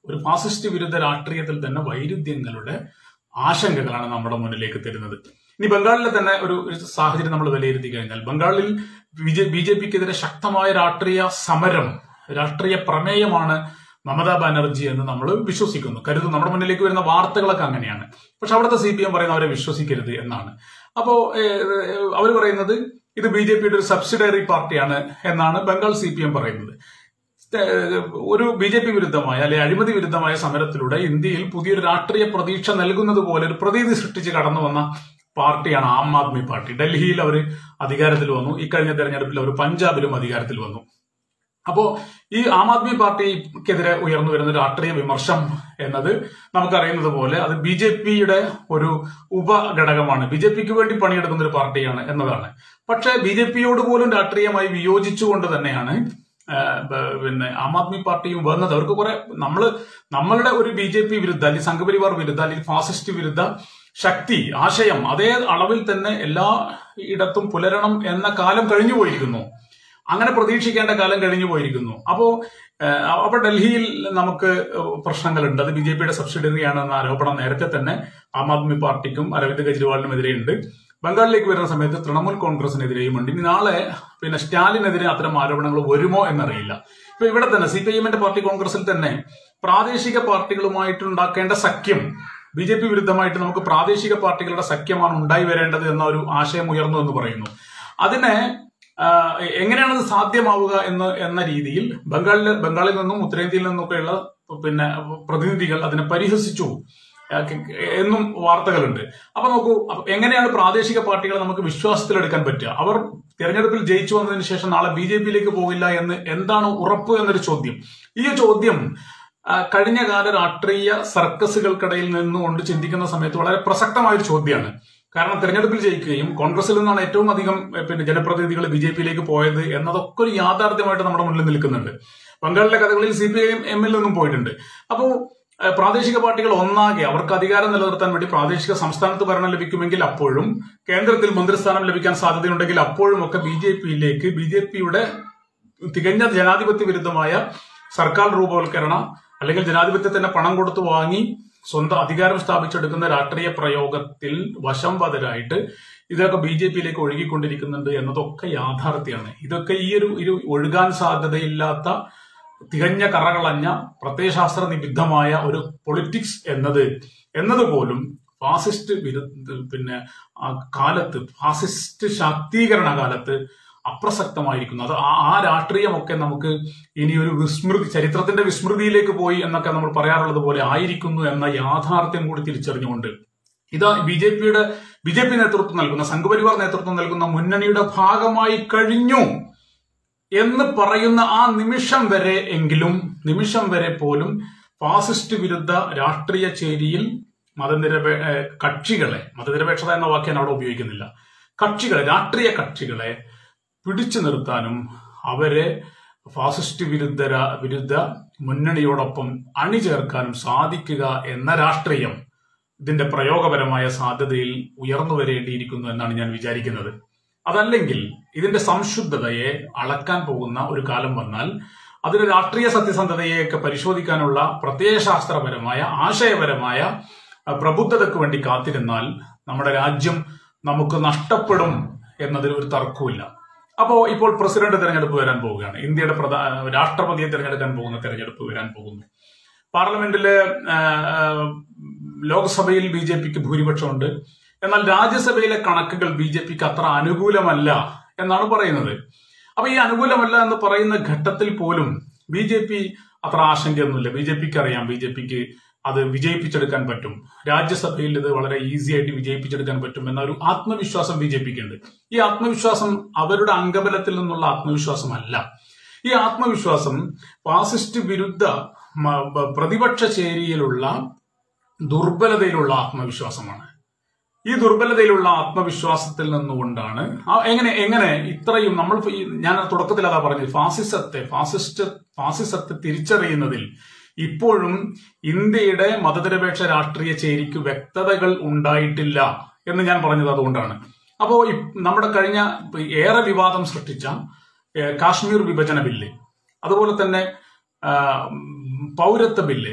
ഒരു ഫാസിസ്റ്റ് വിരുദ്ധ രാഷ്ട്രീയത്തിൽ തന്നെ വൈരുദ്ധ്യങ്ങളുടെ ആശങ്കകളാണ് നമ്മുടെ മുന്നിലേക്ക് തരുന്നത് ഇനി ബംഗാളിലെ തന്നെ ഒരു ഒരു സാഹചര്യം നമ്മൾ വിലയിരുത്തി കഴിഞ്ഞാൽ ബംഗാളിൽ ബി ജെ പിക്കെതിരെ ശക്തമായ രാഷ്ട്രീയ സമരം രാഷ്ട്രീയ പ്രമേയമാണ് മമതാ ബാനർജി എന്ന് നമ്മൾ വിശ്വസിക്കുന്നു കരുതുന്നു നമ്മുടെ മുന്നിലേക്ക് വരുന്ന വാർത്തകളൊക്കെ അങ്ങനെയാണ് പക്ഷെ അവിടുത്തെ സി പി എം പറയുന്ന അവരെ വിശ്വസിക്കരുത് എന്നാണ് അപ്പോ അവർ പറയുന്നത് ഇത് ബി ജെ പിയുടെ ഒരു സബ്സിഡറി പാർട്ടിയാണ് എന്നാണ് ബംഗാൾ സി പി എം പറയുന്നത് ഏഹ് ഒരു ബി ജെ പി വിരുദ്ധമായ അല്ലെ അഴിമതി വിരുദ്ധമായ സമരത്തിലൂടെ ഇന്ത്യയിൽ പുതിയൊരു രാഷ്ട്രീയ പ്രതീക്ഷ നൽകുന്നത് പോലെ ഒരു പ്രതീതി സൃഷ്ടിച്ച് കടന്നു വന്ന പാർട്ടിയാണ് ആം ആദ്മി പാർട്ടി ഡൽഹിയിൽ അവർ അധികാരത്തിൽ വന്നു ഇക്കഴിഞ്ഞ തെരഞ്ഞെടുപ്പിൽ അവർ പഞ്ചാബിലും അധികാരത്തിൽ വന്നു അപ്പോ ഈ ആം ആദ്മി പാർട്ടിക്കെതിരെ ഉയർന്നു വരുന്ന രാഷ്ട്രീയ വിമർശം എന്നത് നമുക്കറിയുന്നത് പോലെ അത് ബി ജെ പിയുടെ ഒരു ഉപഘടകമാണ് ബി ജെ പിക്ക് വേണ്ടി പണിയെടുക്കുന്ന ഒരു പാർട്ടിയാണ് എന്നതാണ് പക്ഷേ ബി ജെ പിയോട് പോലും രാഷ്ട്രീയമായി വിയോജിച്ചുകൊണ്ട് തന്നെയാണ് ആ, ബ- പിന്നെ ആം ആദ്മി പാർട്ടിയും വന്നത് അവർക്ക് കുറെ നമ്മള് നമ്മളുടെ ഒരു ബി ജെ പി വിരുദ്ധ അല്ലെങ്കിൽ സംഘപരിവാർ വിരുദ്ധ അല്ലെങ്കിൽ ഫാസിസ്റ്റ് വിരുദ്ധ ശക്തി ആശയം അതേ അളവിൽ തന്നെ എല്ലാ ഇടത്തും പുലരണം എന്ന കാലം കഴിഞ്ഞു പോയിരിക്കുന്നു അങ്ങനെ പ്രതീക്ഷിക്കേണ്ട കാലം കഴിഞ്ഞു പോയിരിക്കുന്നു അപ്പോ ഏഹ്, അപ്പൊ ഡൽഹിയിൽ നമുക്ക് പ്രശ്നങ്ങളുണ്ട് അത് ബി ജെ പിയുടെ സബ്സിഡറിയാണ് എന്ന ആരോപണം നേരത്തെ തന്നെ ആം ആദ്മി പാർട്ടിക്കും അരവിന്ദ് കെജ്രിവാളിനും എതിരെയുണ്ട് ബംഗാളിലേക്ക് വരുന്ന സമയത്ത് തൃണമൂൽ കോൺഗ്രസിനെതിരെയും ഉണ്ട് ഇനി നാളെ പിന്നെ സ്റ്റാലിനെതിരെ അത്തരം ആരോപണങ്ങൾ വരുമോ എന്നറിയില്ല ഇപ്പൊ ഇവിടെ തന്നെ സി പി ഐ എമ്മിന്റെ പാർട്ടി കോൺഗ്രസിൽ തന്നെ പ്രാദേശിക പാർട്ടികളുമായിട്ടുണ്ടാക്കേണ്ട സഖ്യം ബി ജെ പി വിരുദ്ധമായിട്ട് നമുക്ക് പ്രാദേശിക പാർട്ടികളുടെ സഖ്യമാണ് ഉണ്ടായി വരേണ്ടത് എന്ന ഒരു ആശയം ഉയർന്നു എന്ന് പറയുന്നു അതിനെ ആ, എങ്ങനെയാണത് സാധ്യമാവുക എന്ന് എന്ന രീതിയിൽ ബംഗാളിൽ ബംഗാളിൽ നിന്നും ഉത്തരേന്ത്യയിൽ നിന്നൊക്കെയുള്ള പിന്നെ പ്രതിനിധികൾ അതിനെ പരിഹസിച്ചു ആ, എന്നും വാർത്തകളുണ്ട് അപ്പൊ നോക്കൂ അപ്പൊ എങ്ങനെയാണ് പ്രാദേശിക പാർട്ടികളെ നമുക്ക് വിശ്വാസത്തിലെടുക്കാൻ പറ്റുക അവർ തെരഞ്ഞെടുപ്പിൽ ജയിച്ചു വന്നതിന് ശേഷം നാളെ ബി ജെ പിയിലേക്ക് പോകില്ല എന്ന് എന്താണ് ഉറപ്പ് എന്നൊരു ചോദ്യം ഈ ചോദ്യം ആ, കഴിഞ്ഞ കാല രാഷ്ട്രീയ സർക്കസുകൾക്കിടയിൽ നിന്നുകൊണ്ട് ചിന്തിക്കുന്ന സമയത്ത് വളരെ പ്രസക്തമായ ഒരു ചോദ്യമാണ് കാരണം തെരഞ്ഞെടുപ്പിൽ ജയിക്കുകയും കോൺഗ്രസിൽ നിന്നാണ് ഏറ്റവും അധികം എ, പിന്നെ ജനപ്രതിനിധികൾ ബി ജെ പിയിലേക്ക് പോയത് എന്നതൊക്കെ ഒരു യാഥാർത്ഥ്യമായിട്ട് നമ്മുടെ മുന്നിൽ നിൽക്കുന്നുണ്ട് ബംഗാളിലെ കഥകളിൽ സി പി ഐ എമ്മിൽ നിന്നും പോയിട്ടുണ്ട് അപ്പോൾ ഏഹ് പ്രാദേശിക പാർട്ടികൾ ഒന്നാകെ അവർക്ക് അധികാരം നിലനിർത്താൻ വേണ്ടി പ്രാദേശിക സംസ്ഥാനത്ത് ഭരണം ലഭിക്കുമെങ്കിൽ അപ്പോഴും കേന്ദ്രത്തിൽ മന്ത്രിസ്ഥാനം ലഭിക്കാൻ സാധ്യതയുണ്ടെങ്കിൽ അപ്പോഴും ഒക്കെ ബി ജെ പിയിലേക്ക് ബി ജെ പിയുടെ തികഞ്ഞ ജനാധിപത്യ വിരുദ്ധമായ സർക്കാർ രൂപവൽക്കരണ അല്ലെങ്കിൽ ജനാധിപത്യത്തിന്റെ പണം കൊടുത്തു വാങ്ങി സ്വന്തം അധികാരം സ്ഥാപിച്ചെടുക്കുന്ന രാഷ്ട്രീയ പ്രയോഗത്തിൽ വശംവതരായിട്ട് ഇതൊക്കെ ബി ജെ പിയിലേക്ക് ഒഴുകിക്കൊണ്ടിരിക്കുന്നുണ്ട് എന്നതൊക്കെ യാഥാർത്ഥ്യമാണ് ഇതൊക്കെ ഈ ഒരു ഒരു ഒഴുകാൻ സാധ്യതയില്ലാത്ത തികഞ്ഞ കറകളഞ്ഞ പ്രത്യയശാസ്ത്ര നിബിദ്ധമായ ഒരു പൊളിറ്റിക്സ് എന്നത് എന്നതുപോലും ഫാസിസ്റ്റ് വിരുദ്ധ പിന്നെ ആ കാലത്ത് ഫാസിസ്റ്റ് ശാക്തീകരണ കാലത്ത് അപ്രസക്തമായിരിക്കുന്നു അത് ആ ആ രാഷ്ട്രീയമൊക്കെ നമുക്ക് ഇനി ഒരു വിസ്മൃതി ചരിത്രത്തിന്റെ വിസ്മൃതിയിലേക്ക് പോയി എന്നൊക്കെ നമ്മൾ പറയാറുള്ളത് പോലെ ആയിരിക്കുന്നു എന്ന യാഥാർത്ഥ്യം കൂടി തിരിച്ചറിഞ്ഞുകൊണ്ട് ഇതാ ബി ജെ പിയുടെ ബി ജെ പി നേതൃത്വം നൽകുന്ന സംഘപരിവാർ നേതൃത്വം നൽകുന്ന മുന്നണിയുടെ ഭാഗമായി കഴിഞ്ഞു എന്ന് പറയുന്ന ആ നിമിഷം വരെ എങ്കിലും നിമിഷം വരെ പോലും ഫാസിസ്റ്റ് വിരുദ്ധ രാഷ്ട്രീയ ചേരിയിൽ മതനിരപേ ഏഹ് കക്ഷികളെ മതനിരപേക്ഷത എന്ന വാക്ക് ഞാൻ അവിടെ ഉപയോഗിക്കുന്നില്ല കക്ഷികളെ രാഷ്ട്രീയ കക്ഷികളെ പിടിച്ചു നിർത്താനും അവരെ ഫാസിസ്റ്റ് വിരുദ്ധ രാ- വിരുദ്ധ മുന്നണിയോടൊപ്പം അണിചേർക്കാനും സാധിക്കുക എന്ന രാഷ്ട്രീയം ഇതിന്റെ പ്രയോഗപരമായ സാധ്യതയിൽ ഉയർന്നു വരേണ്ടിയിരിക്കുന്നു എന്നാണ് ഞാൻ വിചാരിക്കുന്നത് അതല്ലെങ്കിൽ ഇതിന്റെ സംശുദ്ധതയെ അളക്കാൻ പോകുന്ന ഒരു കാലം വന്നാൽ അതിന് രാഷ്ട്രീയ സത്യസന്ധതയെയൊക്കെ പരിശോധിക്കാനുള്ള പ്രത്യയശാസ്ത്രപരമായ ആശയപരമായ അഹ്, പ്രബുദ്ധതയ്ക്ക് വേണ്ടി കാത്തിരുന്നാൽ നമ്മുടെ രാജ്യം നമുക്ക് നഷ്ടപ്പെടും എന്നതിൽ ഒരു തർക്കവുമില്ല അപ്പോ ഇപ്പോൾ പ്രസിഡന്റ് തെരഞ്ഞെടുപ്പ് വരാൻ പോവുകയാണ് ഇന്ത്യയുടെ പ്രധാ രാഷ്ട്രപതിയെ തിരഞ്ഞെടുക്കാൻ പോകുന്ന തെരഞ്ഞെടുപ്പ് വരാൻ പോകുന്നു പാർലമെന്റിലെ ആ, ആ, ലോക്സഭയിൽ ബി ജെ പിക്ക് ഭൂരിപക്ഷമുണ്ട് എന്നാൽ രാജ്യസഭയിലെ കണക്കുകൾ ബി ജെ പിക്ക് അത്ര അനുകൂലമല്ല എന്നാണ് പറയുന്നത് അപ്പൊ ഈ അനുകൂലമല്ല എന്ന് പറയുന്ന ഘട്ടത്തിൽ പോലും ബി ജെ പി അത്ര ആശങ്കയൊന്നുമില്ല ബി ജെ പിക്ക് അറിയാം ബി ജെ പിക്ക് അത് വിജയിപ്പിച്ചെടുക്കാൻ പറ്റും രാജ്യസഭയിൽ ഇത് വളരെ ഈസി ആയിട്ട് വിജയിപ്പിച്ചെടുക്കാൻ പറ്റും എന്ന ഒരു ആത്മവിശ്വാസം ബി ജെ പിക്ക് ഉണ്ട് ഈ ആത്മവിശ്വാസം അവരുടെ അംഗബലത്തിൽ നിന്നുള്ള ആത്മവിശ്വാസമല്ല ഈ ആത്മവിശ്വാസം ഫാസിസ്റ്റ് വിരുദ്ധ മ- ബ- പ്രതിപക്ഷ ചേരിയിലുള്ള ദുർബലതയിലുള്ള ആത്മവിശ്വാസമാണ് ഈ ദുർബലതയിലുള്ള ആത്മവിശ്വാസത്തിൽ നിന്നുകൊണ്ടാണ് ആ- എങ്ങനെ എങ്ങനെ ഇത്രയും നമ്മൾ ഈ- ഞാൻ തുടക്കത്തിൽ അതാ പറഞ്ഞത് ഫാസിസത്തെ ഫാസിസ്റ്റ് ഫാസിസത്തെ തിരിച്ചറിയുന്നതിൽ ഇപ്പോഴും ഇന്ത്യയുടെ മതനിരപേക്ഷ രാഷ്ട്രീയ ചേരിക്ക് വ്യക്തതകൾ ഉണ്ടായിട്ടില്ല എന്ന് ഞാൻ പറഞ്ഞത് അതുകൊണ്ടാണ് അപ്പോ ഇ- നമ്മുടെ കഴിഞ്ഞ ഏറെ വിവാദം സൃഷ്ടിച്ച ഏഹ്, കാശ്മീർ വിഭജന ബില്ല് അതുപോലെ തന്നെ ആ, ഉം, പൗരത്വ ബില്ല്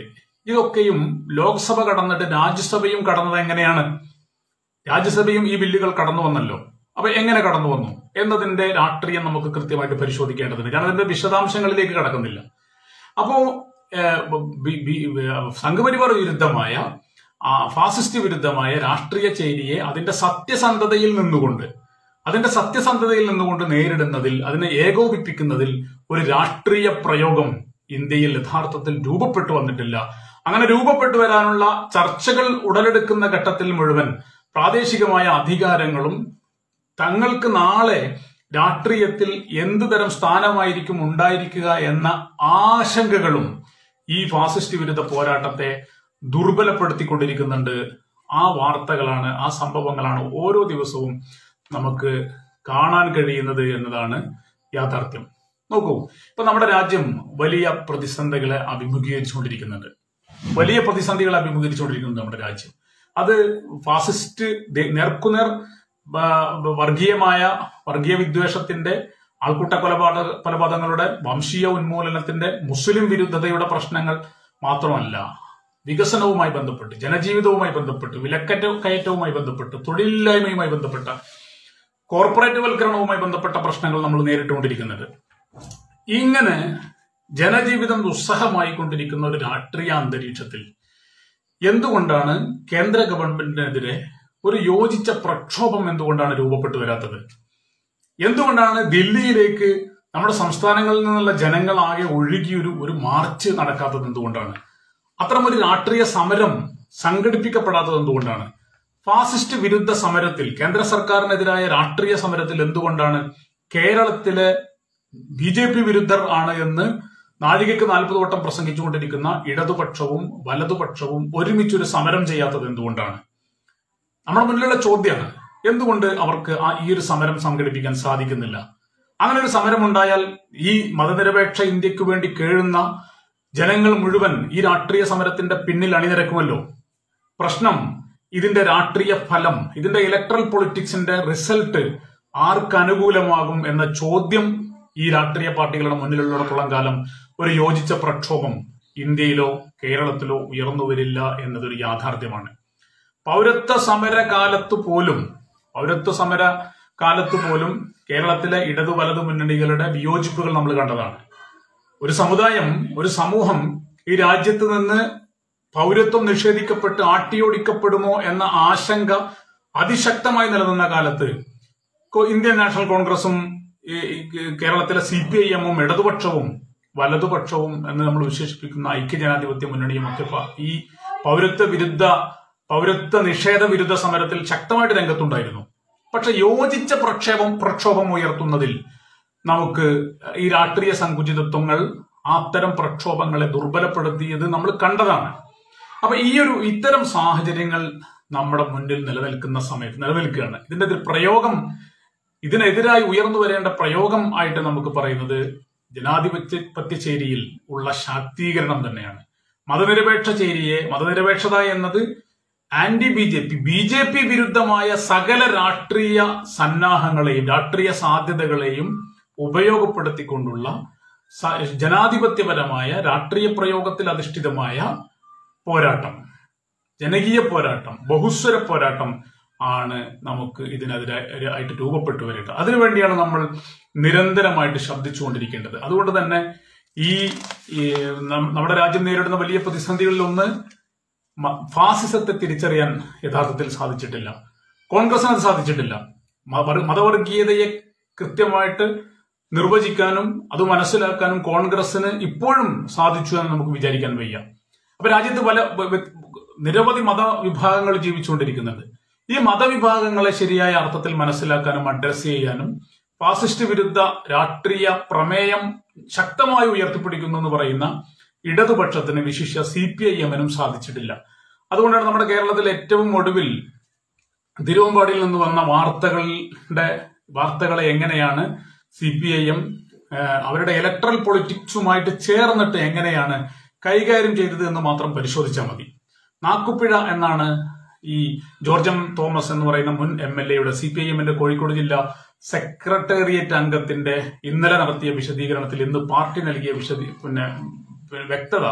ഇതൊക്കെയും ലോക്സഭ കടന്നിട്ട് രാജ്യസഭയും കടന്നത് എങ്ങനെയാണ് രാജ്യസഭയും ഈ ബില്ലുകൾ കടന്നു വന്നല്ലോ അപ്പൊ എങ്ങനെ കടന്നു വന്നു എന്നതിന്റെ രാഷ്ട്രീയം നമുക്ക് കൃത്യമായിട്ട് പരിശോധിക്കേണ്ടതുണ്ട് കാരണം അതിന്റെ വിശദാംശങ്ങളിലേക്ക് കടക്കുന്നില്ല അപ്പോ ഏഹ്, ബി- ബി- ഏഹ്, സംഘപരിവാർ വിരുദ്ധമായ ആ, ഫാസിസ്റ്റ് വിരുദ്ധമായ രാഷ്ട്രീയ ചേരിയെ അതിന്റെ സത്യസന്ധതയിൽ നിന്നുകൊണ്ട് അതിന്റെ സത്യസന്ധതയിൽ നിന്നുകൊണ്ട് നേരിടുന്നതിൽ അതിനെ ഏകോപിപ്പിക്കുന്നതിൽ ഒരു രാഷ്ട്രീയ പ്രയോഗം ഇന്ത്യയിൽ യഥാർത്ഥത്തിൽ രൂപപ്പെട്ടു വന്നിട്ടില്ല അങ്ങനെ രൂപപ്പെട്ടു വരാനുള്ള ചർച്ചകൾ ഉടലെടുക്കുന്ന ഘട്ടത്തിൽ മുഴുവൻ പ്രാദേശികമായ അധികാരങ്ങളും തങ്ങൾക്ക് നാളെ രാഷ്ട്രീയത്തിൽ എന്തു തരം സ്ഥാനമായിരിക്കും ഉണ്ടായിരിക്കുക എന്ന ആശങ്കകളും ഈ ഫാസിസ്റ്റ് വിരുദ്ധ പോരാട്ടത്തെ ദുർബലപ്പെടുത്തിക്കൊണ്ടിരിക്കുന്നുണ്ട് ആ വാർത്തകളാണ് ആ സംഭവങ്ങളാണ് ഓരോ ദിവസവും നമുക്ക് കാണാൻ കഴിയുന്നത് എന്നതാണ് യാഥാർത്ഥ്യം നോക്കൂ ഇപ്പൊ നമ്മുടെ രാജ്യം വലിയ പ്രതിസന്ധികളെ അഭിമുഖീകരിച്ചുകൊണ്ടിരിക്കുന്നുണ്ട് വലിയ പ്രതിസന്ധികളെ അഭിമുഖീകരിച്ചുകൊണ്ടിരിക്കുന്നുണ്ട് നമ്മുടെ രാജ്യം അത് ഫാസിസ്റ്റ് ദേ- നേർക്കുനേർ ബ- ബ- വർഗീയമായ വർഗീയ വിദ്വേഷത്തിന്റെ ആൾക്കൂട്ട കൊലപാതക കൊലപാതകങ്ങളുടെ വംശീയ ഉന്മൂലനത്തിന്റെ മുസ്ലിം വിരുദ്ധതയുടെ പ്രശ്നങ്ങൾ മാത്രമല്ല വികസനവുമായി ബന്ധപ്പെട്ട് ജനജീവിതവുമായി ബന്ധപ്പെട്ട് വിലക്കറ്റ കയറ്റവുമായി ബന്ധപ്പെട്ട് തൊഴിലില്ലായ്മയുമായി ബന്ധപ്പെട്ട കോർപ്പറേറ്റ് വൽക്കരണവുമായി ബന്ധപ്പെട്ട പ്രശ്നങ്ങൾ നമ്മൾ നേരിട്ടുകൊണ്ടിരിക്കുന്നുണ്ട് ഇങ്ങനെ ജനജീവിതം ദുസ്സഹമായി കൊണ്ടിരിക്കുന്ന ഒരു രാഷ്ട്രീയ അന്തരീക്ഷത്തിൽ എന്തുകൊണ്ടാണ് കേന്ദ്ര ഗവൺമെന്റിനെതിരെ ഒരു യോജിച്ച പ്രക്ഷോഭം എന്തുകൊണ്ടാണ് രൂപപ്പെട്ടു വരാത്തത് എന്തുകൊണ്ടാണ് ദില്ലിയിലേക്ക് നമ്മുടെ സംസ്ഥാനങ്ങളിൽ നിന്നുള്ള ജനങ്ങൾ ആകെ ഒഴുകി ഒരു ഒരു മാർച്ച് നടക്കാത്തത് എന്തുകൊണ്ടാണ് അത്തരമൊരു രാഷ്ട്രീയ സമരം സംഘടിപ്പിക്കപ്പെടാത്തത് എന്തുകൊണ്ടാണ് ഫാസിസ്റ്റ് വിരുദ്ധ സമരത്തിൽ കേന്ദ്ര സർക്കാരിനെതിരായ രാഷ്ട്രീയ സമരത്തിൽ എന്തുകൊണ്ടാണ് കേരളത്തിലെ ബി ജെ പി വിരുദ്ധർ ആണ് എന്ന് നാഴികയ്ക്ക് നാൽപ്പത് വട്ടം പ്രസംഗിച്ചുകൊണ്ടിരിക്കുന്ന ഇടതുപക്ഷവും വലതുപക്ഷവും ഒരുമിച്ചൊരു സമരം ചെയ്യാത്തത് എന്തുകൊണ്ടാണ് നമ്മുടെ മുന്നിലുള്ള ചോദ്യമാണ് എന്തുകൊണ്ട് അവർക്ക് ആ ഈ ഒരു സമരം സംഘടിപ്പിക്കാൻ സാധിക്കുന്നില്ല അങ്ങനെ ഒരു സമരം ഉണ്ടായാൽ ഈ മതനിരപേക്ഷ ഇന്ത്യക്ക് വേണ്ടി കേഴുന്ന ജനങ്ങൾ മുഴുവൻ ഈ രാഷ്ട്രീയ സമരത്തിന്റെ പിന്നിൽ അണിനിരക്കുമല്ലോ പ്രശ്നം ഇതിന്റെ രാഷ്ട്രീയ ഫലം ഇതിന്റെ ഇലക്ട്രൽ പൊളിറ്റിക്സിന്റെ റിസൾട്ട് ആർക്ക് അനുകൂലമാകും എന്ന ചോദ്യം ഈ രാഷ്ട്രീയ പാർട്ടികളുടെ മുന്നിലുള്ളിടത്തോളം കാലം ഒരു യോജിച്ച പ്രക്ഷോഭം ഇന്ത്യയിലോ കേരളത്തിലോ ഉയർന്നു വരില്ല എന്നതൊരു യാഥാർത്ഥ്യമാണ് പൗരത്വ സമര കാലത്ത് പോലും പൗരത്വ സമര കാലത്ത് പോലും കേരളത്തിലെ ഇടതു വലതു മുന്നണികളുടെ വിയോജിപ്പുകൾ നമ്മൾ കണ്ടതാണ് ഒരു സമുദായം ഒരു സമൂഹം ഈ രാജ്യത്ത് നിന്ന് പൗരത്വം നിഷേധിക്കപ്പെട്ട് ആട്ടിയോടിക്കപ്പെടുമോ എന്ന ആശങ്ക അതിശക്തമായി നിലനിന്ന കാലത്ത് കോ- ഇന്ത്യൻ നാഷണൽ കോൺഗ്രസും ഈ ഈ കേരളത്തിലെ സി പി ഐ എമ്മും ഇടതുപക്ഷവും വലതുപക്ഷവും എന്ന് നമ്മൾ വിശേഷിപ്പിക്കുന്ന ഐക്യജനാധിപത്യ മുന്നണിയും ഒക്കെ പ- ഈ പൗരത്വ വിരുദ്ധ പൗരത്വ നിഷേധ വിരുദ്ധ സമരത്തിൽ ശക്തമായിട്ട് രംഗത്തുണ്ടായിരുന്നു പക്ഷെ യോജിച്ച പ്രക്ഷേപം പ്രക്ഷോഭം ഉയർത്തുന്നതിൽ നമുക്ക് ഈ രാഷ്ട്രീയ സങ്കുചിതത്വങ്ങൾ അത്തരം പ്രക്ഷോഭങ്ങളെ ദുർബലപ്പെടുത്തിയത് നമ്മൾ കണ്ടതാണ് അപ്പൊ ഈ ഒരു ഇത്തരം സാഹചര്യങ്ങൾ നമ്മുടെ മുന്നിൽ നിലനിൽക്കുന്ന സമയത്ത് നിലനിൽക്കുകയാണ് ഇതിന്റെ ഒരു പ്രയോഗം ഇതിനെതിരായി ഉയർന്നു വരേണ്ട പ്രയോഗം ആയിട്ട് നമുക്ക് പറയുന്നത് ജനാധിപത്യ ചേരിയിൽ ഉള്ള ശാക്തീകരണം തന്നെയാണ് മതനിരപേക്ഷ ചേരിയെ മതനിരപേക്ഷത എന്നത് anti B J P B J P വിരുദ്ധമായ സകല രാഷ്ട്രീയ സന്നാഹങ്ങളെയും രാഷ്ട്രീയ സാധ്യതകളെയും ഉപയോഗപ്പെടുത്തിക്കൊണ്ടുള്ള സ- ജനാധിപത്യപരമായ രാഷ്ട്രീയ പ്രയോഗത്തിൽ അധിഷ്ഠിതമായ പോരാട്ടം ജനകീയ പോരാട്ടം ബഹുസ്വര പോരാട്ടം ആണ് നമുക്ക് ഇതിനെതിരെ ആയിട്ട് രൂപപ്പെട്ടു വരേണ്ടത് അതിനുവേണ്ടിയാണ് നമ്മൾ നിരന്തരമായിട്ട് ശബ്ദിച്ചുകൊണ്ടിരിക്കേണ്ടത് അതുകൊണ്ട് തന്നെ ഈ ഈ നം- നമ്മുടെ രാജ്യം നേരിടുന്ന വലിയ പ്രതിസന്ധികളിൽ ഒന്ന് മ- ഫാസിസത്തെ തിരിച്ചറിയാൻ യഥാർത്ഥത്തിൽ സാധിച്ചിട്ടില്ല കോൺഗ്രസിന് അത് സാധിച്ചിട്ടില്ല മത- മതവർഗീയതയെ കൃത്യമായിട്ട് നിർവചിക്കാനും അത് മനസ്സിലാക്കാനും കോൺഗ്രസിന് ഇപ്പോഴും സാധിച്ചു എന്ന് നമുക്ക് വിചാരിക്കാൻ വയ്യ അപ്പൊ രാജ്യത്ത് പല വ- വ- നിരവധി മതവിഭാഗങ്ങൾ ജീവിച്ചുകൊണ്ടിരിക്കുന്നുണ്ട് ഈ മതവിഭാഗങ്ങളെ ശരിയായ അർത്ഥത്തിൽ മനസ്സിലാക്കാനും അഡ്രസ് ചെയ്യാനും ഫാസിസ്റ്റ് വിരുദ്ധ രാഷ്ട്രീയ പ്രമേയം ശക്തമായി ഉയർത്തിപ്പിടിക്കുന്നു എന്ന് പറയുന്ന ഇടതുപക്ഷത്തിന് വിശിഷ്യ സി പി ഐ എമ്മിനും സാധിച്ചിട്ടില്ല അതുകൊണ്ടാണ് നമ്മുടെ കേരളത്തിൽ ഏറ്റവും ഒടുവിൽ തിരുവമ്പാടിയിൽ നിന്ന് വന്ന വാർത്തകളുടെ വാർത്തകളെ എങ്ങനെയാണ് സി പി ഐ എം അവരുടെ ഇലക്ട്രൽ പൊളിറ്റിക്സുമായിട്ട് ചേർന്നിട്ട് എങ്ങനെയാണ് കൈകാര്യം ചെയ്തത് എന്ന് മാത്രം പരിശോധിച്ചാൽ മതി നാക്കുപിഴ എന്നാണ് ഈ ജോർജ് എം തോമസ് എന്ന് പറയുന്ന മുൻ എം എൽ എയുടെ സി പി ഐ എമ്മിന്റെ കോഴിക്കോട് ജില്ലാ സെക്രട്ടേറിയറ്റ് അംഗത്തിന്റെ ഇന്നലെ നടത്തിയ വിശദീകരണത്തിൽ ഇന്ന് പാർട്ടി നൽകിയ വിശദീ പിന്നെ പിന്നെ വ്യക്തത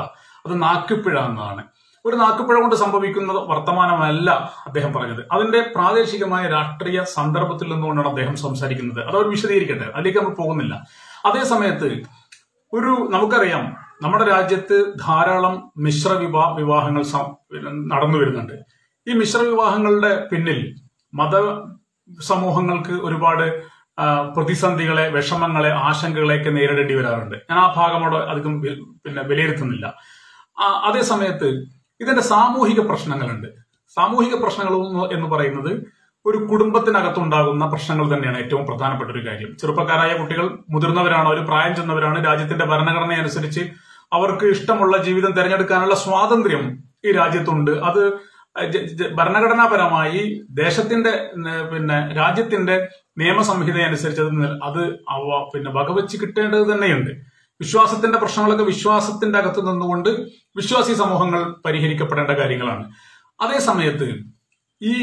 അത് നാക്കുപിഴ എന്നതാണ് ഒരു നാക്കുപിഴ കൊണ്ട് സംഭവിക്കുന്ന വർത്തമാനമല്ല അദ്ദേഹം പറഞ്ഞത് അതിന്റെ പ്രാദേശികമായ രാഷ്ട്രീയ സന്ദർഭത്തിൽ നിന്നുകൊണ്ടാണ് അദ്ദേഹം സംസാരിക്കുന്നത് അത് അവർ വിശദീകരിക്കട്ടെ അതിലേക്ക് നമ്മൾ പോകുന്നില്ല അതേ സമയത്ത് ഒരു നമുക്കറിയാം നമ്മുടെ രാജ്യത്ത് ധാരാളം മിശ്ര വിവാഹ വിവാഹങ്ങൾ സം- നടന്നു വരുന്നുണ്ട് ഈ മിശ്ര വിവാഹങ്ങളുടെ പിന്നിൽ മത സമൂഹങ്ങൾക്ക് ഒരുപാട് ആ, പ്രതിസന്ധികളെ വിഷമങ്ങളെ ആശങ്കകളെയൊക്കെ നേരിടേണ്ടി വരാറുണ്ട് ഞാൻ ആ ഭാഗമോട് അധികം വി- പിന്നെ വിലയിരുത്തുന്നില്ല ആ, അതേ സമയത്ത് ഇതിന്റെ സാമൂഹിക പ്രശ്നങ്ങളുണ്ട് സാമൂഹിക പ്രശ്നങ്ങൾ എന്ന് എന്ന് പറയുന്നത് ഒരു കുടുംബത്തിനകത്തുണ്ടാകുന്ന പ്രശ്നങ്ങൾ തന്നെയാണ് ഏറ്റവും പ്രധാനപ്പെട്ട ഒരു കാര്യം ചെറുപ്പക്കാരായ കുട്ടികൾ മുതിർന്നവരാണ് അവർ പ്രായം ചെന്നവരാണ് രാജ്യത്തിന്റെ ഭരണഘടന അനുസരിച്ച് അവർക്ക് ഇഷ്ടമുള്ള ജീവിതം തിരഞ്ഞെടുക്കാനുള്ള സ്വാതന്ത്ര്യം ഈ രാജ്യത്തുണ്ട് അത് ജ- ജ- ഭരണഘടനാപരമായി ദേശത്തിന്റെ ന- പിന്നെ രാജ്യത്തിന്റെ നിയമസംഹിത അനുസരിച്ച് അത് നി- അത് അവ പിന്നെ വകവെച്ച് കിട്ടേണ്ടത് തന്നെയുണ്ട് വിശ്വാസത്തിന്റെ പ്രശ്നങ്ങളൊക്കെ വിശ്വാസത്തിന്റെ അകത്ത് നിന്നുകൊണ്ട് വിശ്വാസി സമൂഹങ്ങൾ പരിഹരിക്കപ്പെടേണ്ട കാര്യങ്ങളാണ് അതേ സമയത്ത് ഈ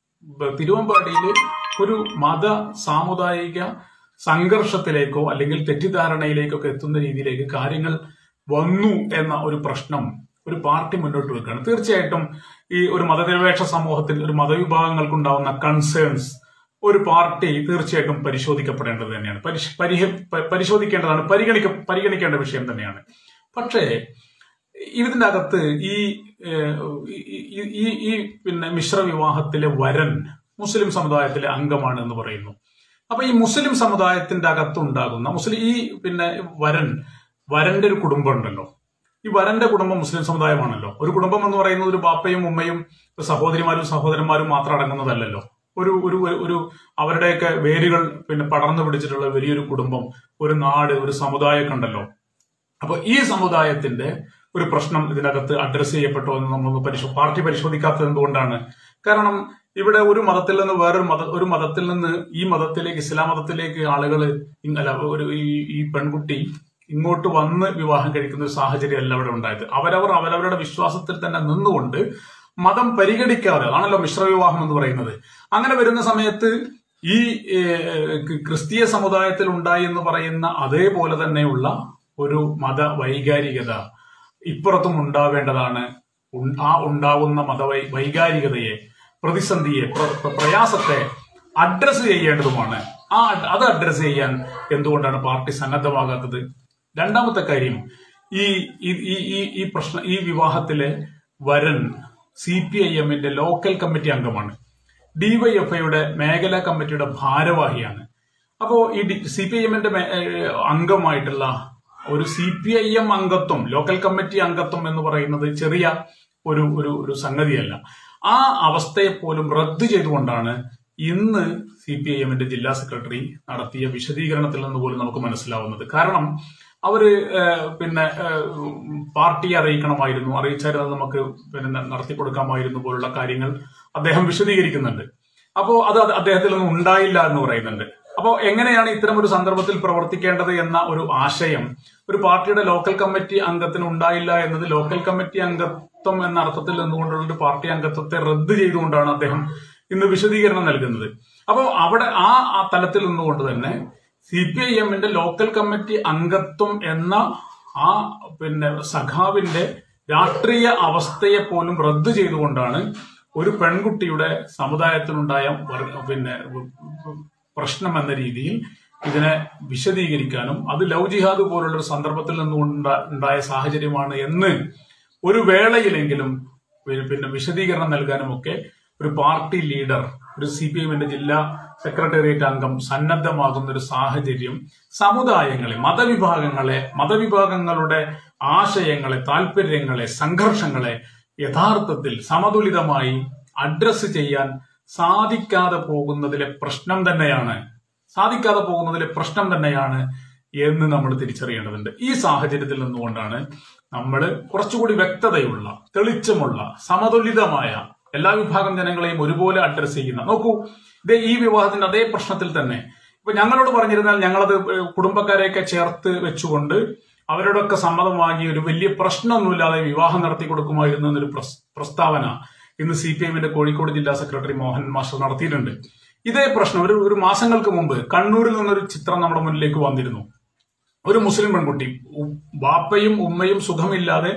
ബ- തിരുവമ്പാടിയിൽ ഒരു മത സാമുദായിക സംഘർഷത്തിലേക്കോ അല്ലെങ്കിൽ തെറ്റിദ്ധാരണയിലേക്കോ ഒക്കെ എത്തുന്ന രീതിയിലേക്ക് കാര്യങ്ങൾ വന്നു എന്ന ഒരു പ്രശ്നം ഒരു പാർട്ടി മുന്നോട്ട് വെക്കുകയാണ് തീർച്ചയായിട്ടും ഈ ഒരു മതനിരപേക്ഷ സമൂഹത്തിൽ ഒരു മതവിഭാഗങ്ങൾക്കുണ്ടാവുന്ന കൺസേൺസ് ഒരു പാർട്ടി തീർച്ചയായിട്ടും പരിശോധിക്കപ്പെടേണ്ടത് തന്നെയാണ് പരിശ്- പരിഹ- പ- പരിശോധിക്കേണ്ടതാണ് പരിഗണിക്ക പരിഗണിക്കേണ്ട വിഷയം തന്നെയാണ് പക്ഷേ ഇതിന്റെ അകത്ത് ഈ ഏഹ്, ഈ- ഈ- ഈ ഈ പിന്നെ മിശ്ര വിവാഹത്തിലെ വരൻ മുസ്ലിം സമുദായത്തിലെ അംഗമാണ് എന്ന് പറയുന്നു അപ്പൊ ഈ മുസ്ലിം സമുദായത്തിന്റെ അകത്തുണ്ടാകുന്ന മുസ്ലിം ഈ പിന്നെ വരൻ വരന്റെ ഒരു കുടുംബം ഉണ്ടല്ലോ ഈ വരന്റെ കുടുംബം മുസ്ലിം സമുദായമാണല്ലോ ഒരു കുടുംബം എന്ന് പറയുന്നത് ഒരു ബാപ്പയും ഉമ്മയും സഹോദരിമാരും സഹോദരന്മാരും മാത്രം അടങ്ങുന്നതല്ലല്ലോ ഒരു ഒരു ഒരു- ഒരു അവരുടെയൊക്കെ വേരുകൾ പിന്നെ പടർന്നു പിടിച്ചിട്ടുള്ള വലിയൊരു കുടുംബം ഒരു നാട് ഒരു സമുദായമൊക്കെ ഉണ്ടല്ലോ അപ്പൊ ഈ സമുദായത്തിന്റെ ഒരു പ്രശ്നം ഇതിനകത്ത് അഡ്രസ് ചെയ്യപ്പെട്ടോ എന്ന് നമ്മളൊന്ന് പരിശോ പാർട്ടി പരിശോധിക്കാത്തത് എന്തുകൊണ്ടാണ് കാരണം ഇവിടെ ഒരു മതത്തിൽ നിന്ന് വേറൊരു മത ഒരു മതത്തിൽ നിന്ന് ഈ മതത്തിലേക്ക് ഇസ്ലാം മതത്തിലേക്ക് ആളുകൾ അല്ല ഒരു ഈ ഈ പെൺകുട്ടി ഇങ്ങോട്ട് വന്ന് വിവാഹം കഴിക്കുന്ന ഒരു സാഹചര്യമല്ല ഇവിടെ ഉണ്ടായത് അവരവർ അവരവരുടെ വിശ്വാസത്തിൽ തന്നെ നിന്നുകൊണ്ട് മതം പരിഗണിക്കാതെ ആണല്ലോ മിശ്ര വിവാഹം എന്ന് പറയുന്നത് അങ്ങനെ വരുന്ന സമയത്ത് ഈ ഏഹ്, ക്രിസ്തീയ സമുദായത്തിൽ ഉണ്ടായി എന്ന് പറയുന്ന അതേപോലെ തന്നെയുള്ള ഒരു മത വൈകാരികത ഇപ്പുറത്തും ഉണ്ടാവേണ്ടതാണ് ഉൺ- ആ ഉണ്ടാവുന്ന മത വൈ- വൈകാരികതയെ പ്രതിസന്ധിയെ പ്ര- പ്ര- പ്രയാസത്തെ അഡ്രസ് ചെയ്യേണ്ടതുമാണ് ആ അഡ്- അത് അഡ്രസ് ചെയ്യാൻ എന്തുകൊണ്ടാണ് പാർട്ടി സന്നദ്ധമാകാത്തത് രണ്ടാമത്തെ കാര്യം ഈ ഈ- ഈ ഈ ഈ പ്രശ്ന ഈ വിവാഹത്തിലെ വരൻ സി പി ഐ എമ്മിന്റെ ലോക്കൽ കമ്മിറ്റി അംഗമാണ് ഡിവൈഎഫ്ഐയുടെ മേഖലാ കമ്മിറ്റിയുടെ ഭാരവാഹിയാണ് അപ്പോ ഈ സി പി ഐ എമ്മിന്റെ അംഗമായിട്ടുള്ള ഒരു സി പി ഐ എം അംഗത്വം ലോക്കൽ കമ്മിറ്റി അംഗത്വം എന്ന് പറയുന്നത് ചെറിയ ഒരു ഒരു ഒരു സംഗതിയല്ല ആ അവസ്ഥയെ പോലും റദ്ദ് ചെയ്തുകൊണ്ടാണ് ഇന്ന് സി പി ഐ എമ്മിന്റെ ജില്ലാ സെക്രട്ടറി നടത്തിയ വിശദീകരണത്തിൽ നിന്ന് പോലും നമുക്ക് മനസ്സിലാവുന്നത് കാരണം അവര് ഏഹ്, പിന്നെ ഏഹ്, പാർട്ടിയെ അറിയിക്കണമായിരുന്നു അറിയിച്ചാൽ അത് നമുക്ക് പിന്നെ നടത്തി കൊടുക്കാമായിരുന്നു പോലുള്ള കാര്യങ്ങൾ അദ്ദേഹം വിശദീകരിക്കുന്നുണ്ട് അപ്പോ അത് അത് അദ്ദേഹത്തിൽ നിന്നും ഉണ്ടായില്ല എന്ന് പറയുന്നുണ്ട് അപ്പോൾ എങ്ങനെയാണ് ഇത്തരം ഒരു സന്ദർഭത്തിൽ പ്രവർത്തിക്കേണ്ടത് എന്ന ഒരു ആശയം ഒരു പാർട്ടിയുടെ ലോക്കൽ കമ്മിറ്റി അംഗത്തിന് ഉണ്ടായില്ല എന്നത് ലോക്കൽ കമ്മിറ്റി അംഗത്വം എന്ന അർത്ഥത്തിൽ നിന്നുകൊണ്ടുള്ള ഒരു പാർട്ടി അംഗത്വത്തെ റദ്ദ് ചെയ്തുകൊണ്ടാണ് അദ്ദേഹം ഇന്ന് വിശദീകരണം നൽകുന്നത് അപ്പോൾ അവിടെ ആ ആ തലത്തിൽ നിന്നുകൊണ്ട് തന്നെ സി പി ഐ എമ്മിന്റെ ലോക്കൽ കമ്മിറ്റി അംഗത്വം എന്ന ആ പിന്നെ സഖാവിന്റെ രാഷ്ട്രീയ അവസ്ഥയെ പോലും റദ്ദ് ചെയ്തുകൊണ്ടാണ് ഒരു പെൺകുട്ടിയുടെ സമുദായത്തിനുണ്ടായ വർ- പിന്നെ പ്രശ്നം എന്ന രീതിയിൽ ഇതിനെ വിശദീകരിക്കാനും അത് ലവ് ജിഹാദ് പോലുള്ള ഒരു സന്ദർഭത്തിൽ നിന്നുകൊണ്ട് ഉണ്ടായ സാഹചര്യമാണ് എന്ന് ഒരു വേളയിലെങ്കിലും പി- പിന്നെ വിശദീകരണം നൽകാനും ഒക്കെ ഒരു പാർട്ടി ലീഡർ ഒരു സി പി എമ്മിന്റെ ജില്ലാ സെക്രട്ടേറിയറ്റ് അംഗം സന്നദ്ധമാകുന്ന ഒരു സാഹചര്യം സമുദായങ്ങളെ മതവിഭാഗങ്ങളെ മതവിഭാഗങ്ങളുടെ ആശയങ്ങളെ താല്പര്യങ്ങളെ സംഘർഷങ്ങളെ യഥാർത്ഥത്തിൽ സമതുലിതമായി അഡ്രസ് ചെയ്യാൻ സാധിക്കാതെ പോകുന്നതിലെ പ്രശ്നം തന്നെയാണ് സാധിക്കാതെ പോകുന്നതിലെ പ്രശ്നം തന്നെയാണ് എന്ന് നമ്മൾ തിരിച്ചറിയേണ്ടതുണ്ട് ഈ സാഹചര്യത്തിൽ നിന്നുകൊണ്ടാണ് നമ്മൾ കുറച്ചുകൂടി വ്യക്തതയുള്ള തെളിച്ചമുള്ള സമതുലിതമായ എല്ലാ വിഭാഗം ജനങ്ങളെയും ഒരുപോലെ അഡ്രസ് ചെയ്യുന്ന നോക്കൂ ഇതേ ഈ വിവാഹത്തിന്റെ അതേ പ്രശ്നത്തിൽ തന്നെ ഇപ്പൊ ഞങ്ങളോട് പറഞ്ഞിരുന്നാൽ ഞങ്ങളത് കുടുംബക്കാരെയൊക്കെ ചേർത്ത് വെച്ചുകൊണ്ട് അവരോടൊക്കെ സമ്മതം വാങ്ങി ഒരു വലിയ പ്രശ്നമൊന്നുമില്ലാതെ വിവാഹം നടത്തി കൊടുക്കുമായിരുന്നു എന്നൊരു പ്രസ്- പ്രസ്താവന ഇന്ന് സി പി എമ്മിന്റെ കോഴിക്കോട് ജില്ലാ സെക്രട്ടറി മോഹൻ മാസ്റ്റർ നടത്തിയിട്ടുണ്ട് ഇതേ പ്രശ്നം ഒരു ഒരു മാസങ്ങൾക്ക് മുമ്പ് കണ്ണൂരിൽ നിന്നൊരു ചിത്രം നമ്മുടെ മുന്നിലേക്ക് വന്നിരുന്നു ഒരു മുസ്ലിം പെൺകുട്ടി ഉ- ബാപ്പയും ഉമ്മയും സുഖമില്ലാതെ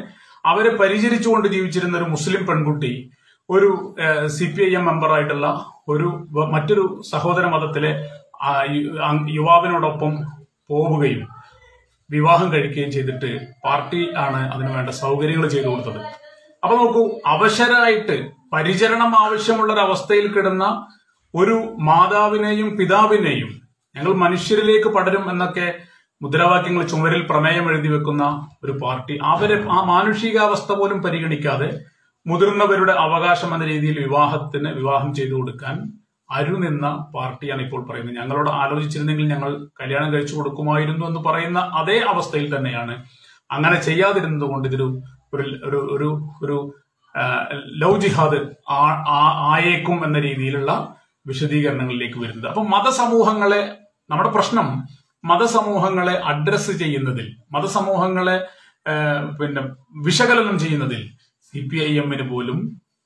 അവരെ പരിചരിച്ചുകൊണ്ട് ജീവിച്ചിരുന്ന ഒരു മുസ്ലിം പെൺകുട്ടി ഒരു സി പി ഐ എം മെമ്പറായിട്ടുള്ള ഒരു വ- മറ്റൊരു സഹോദര മതത്തിലെ ആ, യു- അങ് യുവാവിനോടൊപ്പം പോവുകയും വിവാഹം കഴിക്കുകയും ചെയ്തിട്ട് പാർട്ടി ആണ് അതിനു വേണ്ട സൗകര്യങ്ങൾ ചെയ്തു കൊടുത്തത് അപ്പൊ നോക്കൂ അവശരായിട്ട് പരിചരണം ആവശ്യമുള്ള ഒരു അവസ്ഥയിൽ കിടന്ന ഒരു മാതാവിനെയും പിതാവിനെയും ഞങ്ങൾ മനുഷ്യരിലേക്ക് പടരും എന്നൊക്കെ മുദ്രാവാക്യങ്ങൾ ചുമരിൽ പ്രമേയം എഴുതി വെക്കുന്ന ഒരു പാർട്ടി അവരെ ആ മാനുഷികാവസ്ഥ പോലും പരിഗണിക്കാതെ മുതിർന്നവരുടെ അവകാശം എന്ന രീതിയിൽ വിവാഹത്തിന് വിവാഹം ചെയ്തു കൊടുക്കാൻ അരുനിന്ന പാർട്ടിയാണ് ഇപ്പോൾ പറയുന്നത് ഞങ്ങളോട് ആലോചിച്ചിരുന്നെങ്കിൽ ഞങ്ങൾ കല്യാണം കഴിച്ചു കൊടുക്കുമായിരുന്നു എന്ന് പറയുന്ന അതേ അവസ്ഥയിൽ തന്നെയാണ് അങ്ങനെ ചെയ്യാതിരുന്നത് കൊണ്ട് ഇതൊരു ഒരു ഒരു ഒരു ഒരു ആ, ലവ് ജിഹാദ് ആ- ആ- ആയേക്കും എന്ന രീതിയിലുള്ള വിശദീകരണങ്ങളിലേക്ക് വരുന്നത് അപ്പൊ മതസമൂഹങ്ങളെ നമ്മുടെ പ്രശ്നം മതസമൂഹങ്ങളെ അഡ്രസ്സ് ചെയ്യുന്നതിൽ മതസമൂഹങ്ങളെ ആ, പിന്നെ വിശകലനം ചെയ്യുന്നതിൽ സി പി ഐ എമ്മിന് പോലും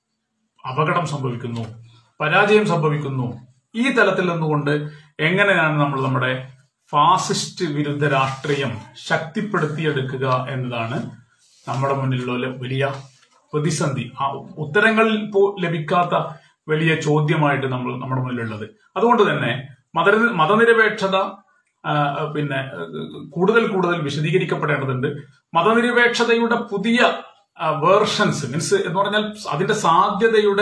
അപകടം സംഭവിക്കുന്നു പരാജയം സംഭവിക്കുന്നു ഈ തലത്തിൽ നിന്നുകൊണ്ട് എങ്ങനെയാണ് നമ്മൾ നമ്മുടെ ഫാസിസ്റ്റ് വിരുദ്ധ രാഷ്ട്രീയം ശക്തിപ്പെടുത്തിയെടുക്കുക എന്നതാണ് നമ്മുടെ മുന്നിലുള്ള വലിയ പ്രതിസന്ധി ആ ഉത്തരങ്ങളിൽ പോ ലഭിക്കാത്ത വലിയ ചോദ്യമായിട്ട് നമ്മൾ നമ്മുടെ മുന്നിലുള്ളത് അതുകൊണ്ട് തന്നെ മത മതനിരപേക്ഷത ആ, പിന്നെ കൂടുതൽ കൂടുതൽ വിശദീകരിക്കപ്പെടേണ്ടതുണ്ട് മതനിരപേക്ഷതയുടെ പുതിയ വേർഷൻസ് മീൻസ് എന്ന് പറഞ്ഞാൽ അതിന്റെ സാധ്യതയുടെ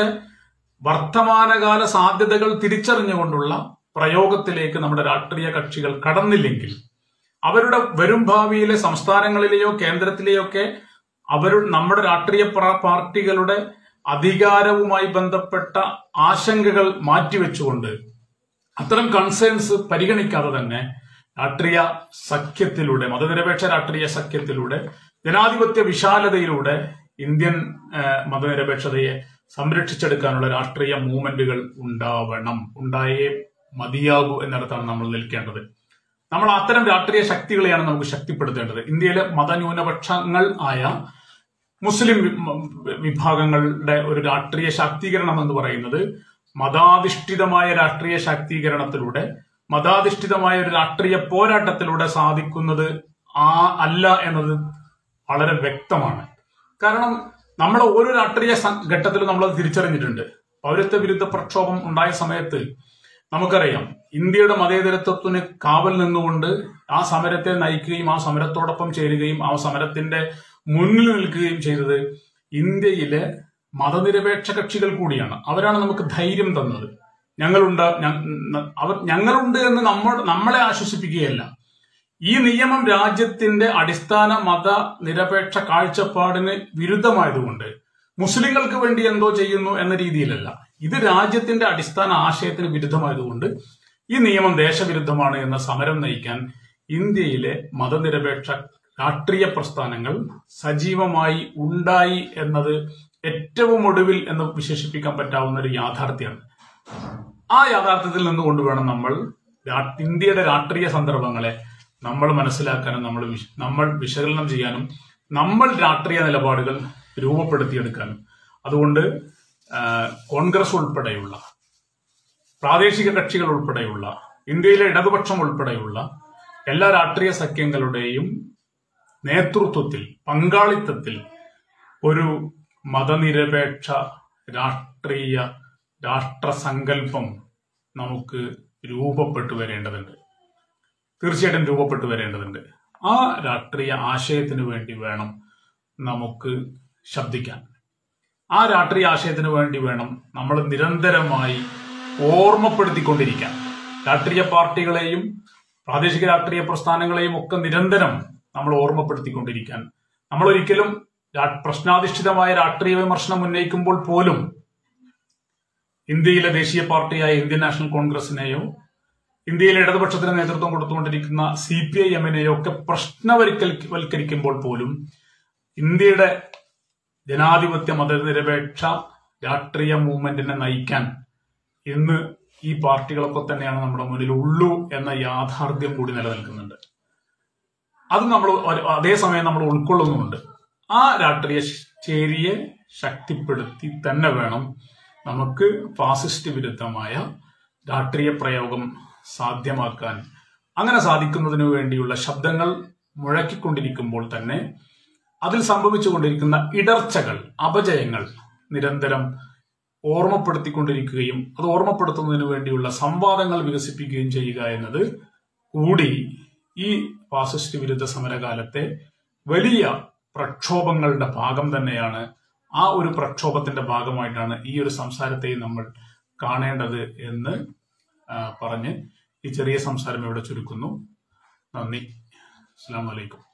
വർത്തമാനകാല സാധ്യതകൾ തിരിച്ചറിഞ്ഞുകൊണ്ടുള്ള പ്രയോഗത്തിലേക്ക് നമ്മുടെ രാഷ്ട്രീയ കക്ഷികൾ കടന്നില്ലെങ്കിൽ അവരുടെ വരും ഭാവിയിലെ സംസ്ഥാനങ്ങളിലെയോ കേന്ദ്രത്തിലെയോ ഒക്കെ അവർ നമ്മുടെ രാഷ്ട്രീയ പ്ര- പാർട്ടികളുടെ അധികാരവുമായി ബന്ധപ്പെട്ട ആശങ്കകൾ മാറ്റിവെച്ചുകൊണ്ട് അത്തരം കൺസേൺസ് പരിഗണിക്കാതെ തന്നെ രാഷ്ട്രീയ സഖ്യത്തിലൂടെ മതനിരപേക്ഷ രാഷ്ട്രീയ സഖ്യത്തിലൂടെ ജനാധിപത്യ വിശാലതയിലൂടെ ഇന്ത്യൻ ആ, മതനിരപേക്ഷതയെ സംരക്ഷിച്ചെടുക്കാനുള്ള രാഷ്ട്രീയ മൂവ്മെന്റുകൾ ഉണ്ടാവണം ഉണ്ടായേ മതിയാകൂ എന്നിടത്താണ് നമ്മൾ നിൽക്കേണ്ടത് നമ്മൾ അത്തരം രാഷ്ട്രീയ ശക്തികളെയാണ് നമുക്ക് ശക്തിപ്പെടുത്തേണ്ടത് ഇന്ത്യയിലെ മതന്യൂനപക്ഷങ്ങൾ ആയ മുസ്ലിം വി- മ- വിഭാഗങ്ങളുടെ ഒരു രാഷ്ട്രീയ ശാക്തീകരണം എന്ന് പറയുന്നത് മതാധിഷ്ഠിതമായ രാഷ്ട്രീയ ശാക്തീകരണത്തിലൂടെ മതാധിഷ്ഠിതമായ ഒരു രാഷ്ട്രീയ പോരാട്ടത്തിലൂടെ സാധിക്കുന്നത് ആ അല്ല എന്നത് വളരെ വ്യക്തമാണ് കാരണം നമ്മൾ ഓരോ രാഷ്ട്രീയ സ- ഘട്ടത്തിലും നമ്മൾ തിരിച്ചറിഞ്ഞിട്ടുണ്ട് പൗരത്വ വിരുദ്ധ പ്രക്ഷോഭം ഉണ്ടായ സമയത്ത് നമുക്കറിയാം ഇന്ത്യയുടെ മതേതരത്വത്തിന് കാവൽ നിന്നുകൊണ്ട് ആ സമരത്തെ നയിക്കുകയും ആ സമരത്തോടൊപ്പം ചേരുകയും ആ സമരത്തിന്റെ മുന്നിൽ നിൽക്കുകയും ചെയ്തത് ഇന്ത്യയിലെ മതനിരപേക്ഷ കക്ഷികൾ കൂടിയാണ് അവരാണ് നമുക്ക് ധൈര്യം തന്നത് ഞങ്ങളുണ്ട് ഞ- ന- അവർ ഞങ്ങളുണ്ട് എന്ന് നമ്മൾ നമ്മളെ ആശ്വസിപ്പിക്കുകയല്ല ഈ നിയമം രാജ്യത്തിന്റെ അടിസ്ഥാന മത നിരപേക്ഷ കാഴ്ചപ്പാടിന് വിരുദ്ധമായതുകൊണ്ട് മുസ്ലിങ്ങൾക്ക് വേണ്ടി എന്തോ ചെയ്യുന്നു എന്ന രീതിയിലല്ല ഇത് രാജ്യത്തിന്റെ അടിസ്ഥാന ആശയത്തിന് വിരുദ്ധമായതുകൊണ്ട് ഈ നിയമം ദേശവിരുദ്ധമാണ് എന്ന സമരം നയിക്കാൻ ഇന്ത്യയിലെ മതനിരപേക്ഷ രാഷ്ട്രീയ പ്രസ്ഥാനങ്ങൾ സജീവമായി ഉണ്ടായി എന്നത് ഏറ്റവും ഒടുവിൽ എന്ന് വിശേഷിപ്പിക്കാൻ പറ്റാവുന്ന ഒരു യാഥാർത്ഥ്യമാണ് ആ യാഥാർത്ഥ്യത്തിൽ നിന്നുകൊണ്ട് വേണം നമ്മൾ രാ- ഇന്ത്യയുടെ രാഷ്ട്രീയ സന്ദർഭങ്ങളെ നമ്മൾ മനസ്സിലാക്കാനും നമ്മൾ വിശ- നമ്മൾ വിശകലനം ചെയ്യാനും നമ്മൾ രാഷ്ട്രീയ നിലപാടുകൾ രൂപപ്പെടുത്തിയെടുക്കാനും അതുകൊണ്ട് ആ, കോൺഗ്രസ് ഉൾപ്പെടെയുള്ള പ്രാദേശിക കക്ഷികൾ ഉൾപ്പെടെയുള്ള ഇന്ത്യയിലെ ഇടതുപക്ഷം ഉൾപ്പെടെയുള്ള എല്ലാ രാഷ്ട്രീയ സഖ്യങ്ങളുടെയും നേതൃത്വത്തിൽ പങ്കാളിത്തത്തിൽ ഒരു മതനിരപേക്ഷ രാഷ്ട്രീയ രാഷ്ട്രസങ്കല്പം നമുക്ക് രൂപപ്പെട്ടു വരേണ്ടതുണ്ട് തീർച്ചയായിട്ടും രൂപപ്പെട്ടു വരേണ്ടതുണ്ട് ആ രാഷ്ട്രീയ ആശയത്തിന് വേണ്ടി വേണം നമുക്ക് ശബ്ദിക്കാൻ ആ രാഷ്ട്രീയ ആശയത്തിന് വേണ്ടി വേണം നമ്മൾ നിരന്തരമായി ഓർമ്മപ്പെടുത്തിക്കൊണ്ടിരിക്കാൻ രാഷ്ട്രീയ പാർട്ടികളെയും പ്രാദേശിക രാഷ്ട്രീയ പ്രസ്ഥാനങ്ങളെയും ഒക്കെ നിരന്തരം നമ്മൾ ഓർമ്മപ്പെടുത്തിക്കൊണ്ടിരിക്കാൻ നമ്മൾ ഒരിക്കലും രാ- പ്രശ്നാധിഷ്ഠിതമായ രാഷ്ട്രീയ വിമർശനം ഉന്നയിക്കുമ്പോൾ പോലും ഇന്ത്യയിലെ ദേശീയ പാർട്ടിയായ ഇന്ത്യൻ നാഷണൽ കോൺഗ്രസിനെയോ ഇന്ത്യയിലെ ഇടതുപക്ഷത്തിന് നേതൃത്വം കൊടുത്തുകൊണ്ടിരിക്കുന്ന സി പി ഐ എമ്മിനെയോ ഒക്കെ പ്രശ്നവൽക്കരിക്കുമ്പോൾ പോലും ഇന്ത്യയുടെ ജനാധിപത്യ മതനിരപേക്ഷ രാഷ്ട്രീയ മൂവ്മെന്റിനെ നയിക്കാൻ ഇന്ന് ഈ പാർട്ടികളൊക്കെ തന്നെയാണ് നമ്മുടെ മുന്നിൽ ഉള്ളൂ എന്ന യാഥാർത്ഥ്യം കൂടി നിലനിൽക്കുന്നുണ്ട് അത് നമ്മൾ ഒരു- അതേസമയം നമ്മൾ ഉൾക്കൊള്ളുന്നുമുണ്ട് ആ രാഷ്ട്രീയ ചേരിയെ ശക്തിപ്പെടുത്തി തന്നെ വേണം നമുക്ക് ഫാസിസ്റ്റ് വിരുദ്ധമായ രാഷ്ട്രീയ പ്രയോഗം സാധ്യമാക്കാൻ അങ്ങനെ സാധിക്കുന്നതിന് വേണ്ടിയുള്ള ശബ്ദങ്ങൾ മുഴക്കിക്കൊണ്ടിരിക്കുമ്പോൾ തന്നെ അതിൽ സംഭവിച്ചുകൊണ്ടിരിക്കുന്ന ഇടർച്ചകൾ അപജയങ്ങൾ നിരന്തരം ഓർമ്മപ്പെടുത്തിക്കൊണ്ടിരിക്കുകയും അത് ഓർമ്മപ്പെടുത്തുന്നതിന് വേണ്ടിയുള്ള സംവാദങ്ങൾ വികസിപ്പിക്കുകയും ചെയ്യുക എന്നത് കൂടി ഈ ഫാസിസ്റ്റ് വിരുദ്ധ സമരകാലത്തെ വലിയ പ്രക്ഷോഭങ്ങളുടെ ഭാഗം തന്നെയാണ് ആ ഒരു പ്രക്ഷോഭത്തിന്റെ ഭാഗമായിട്ടാണ് ഈ ഒരു സംസാരത്തെ നമ്മൾ കാണേണ്ടത് എന്ന് ആ, പറഞ്ഞ് ഈ ചെറിയ സംസാരം ഇവിടെ ചുരുക്കുന്നു നന്ദി അസ്സാം വലൈക്കും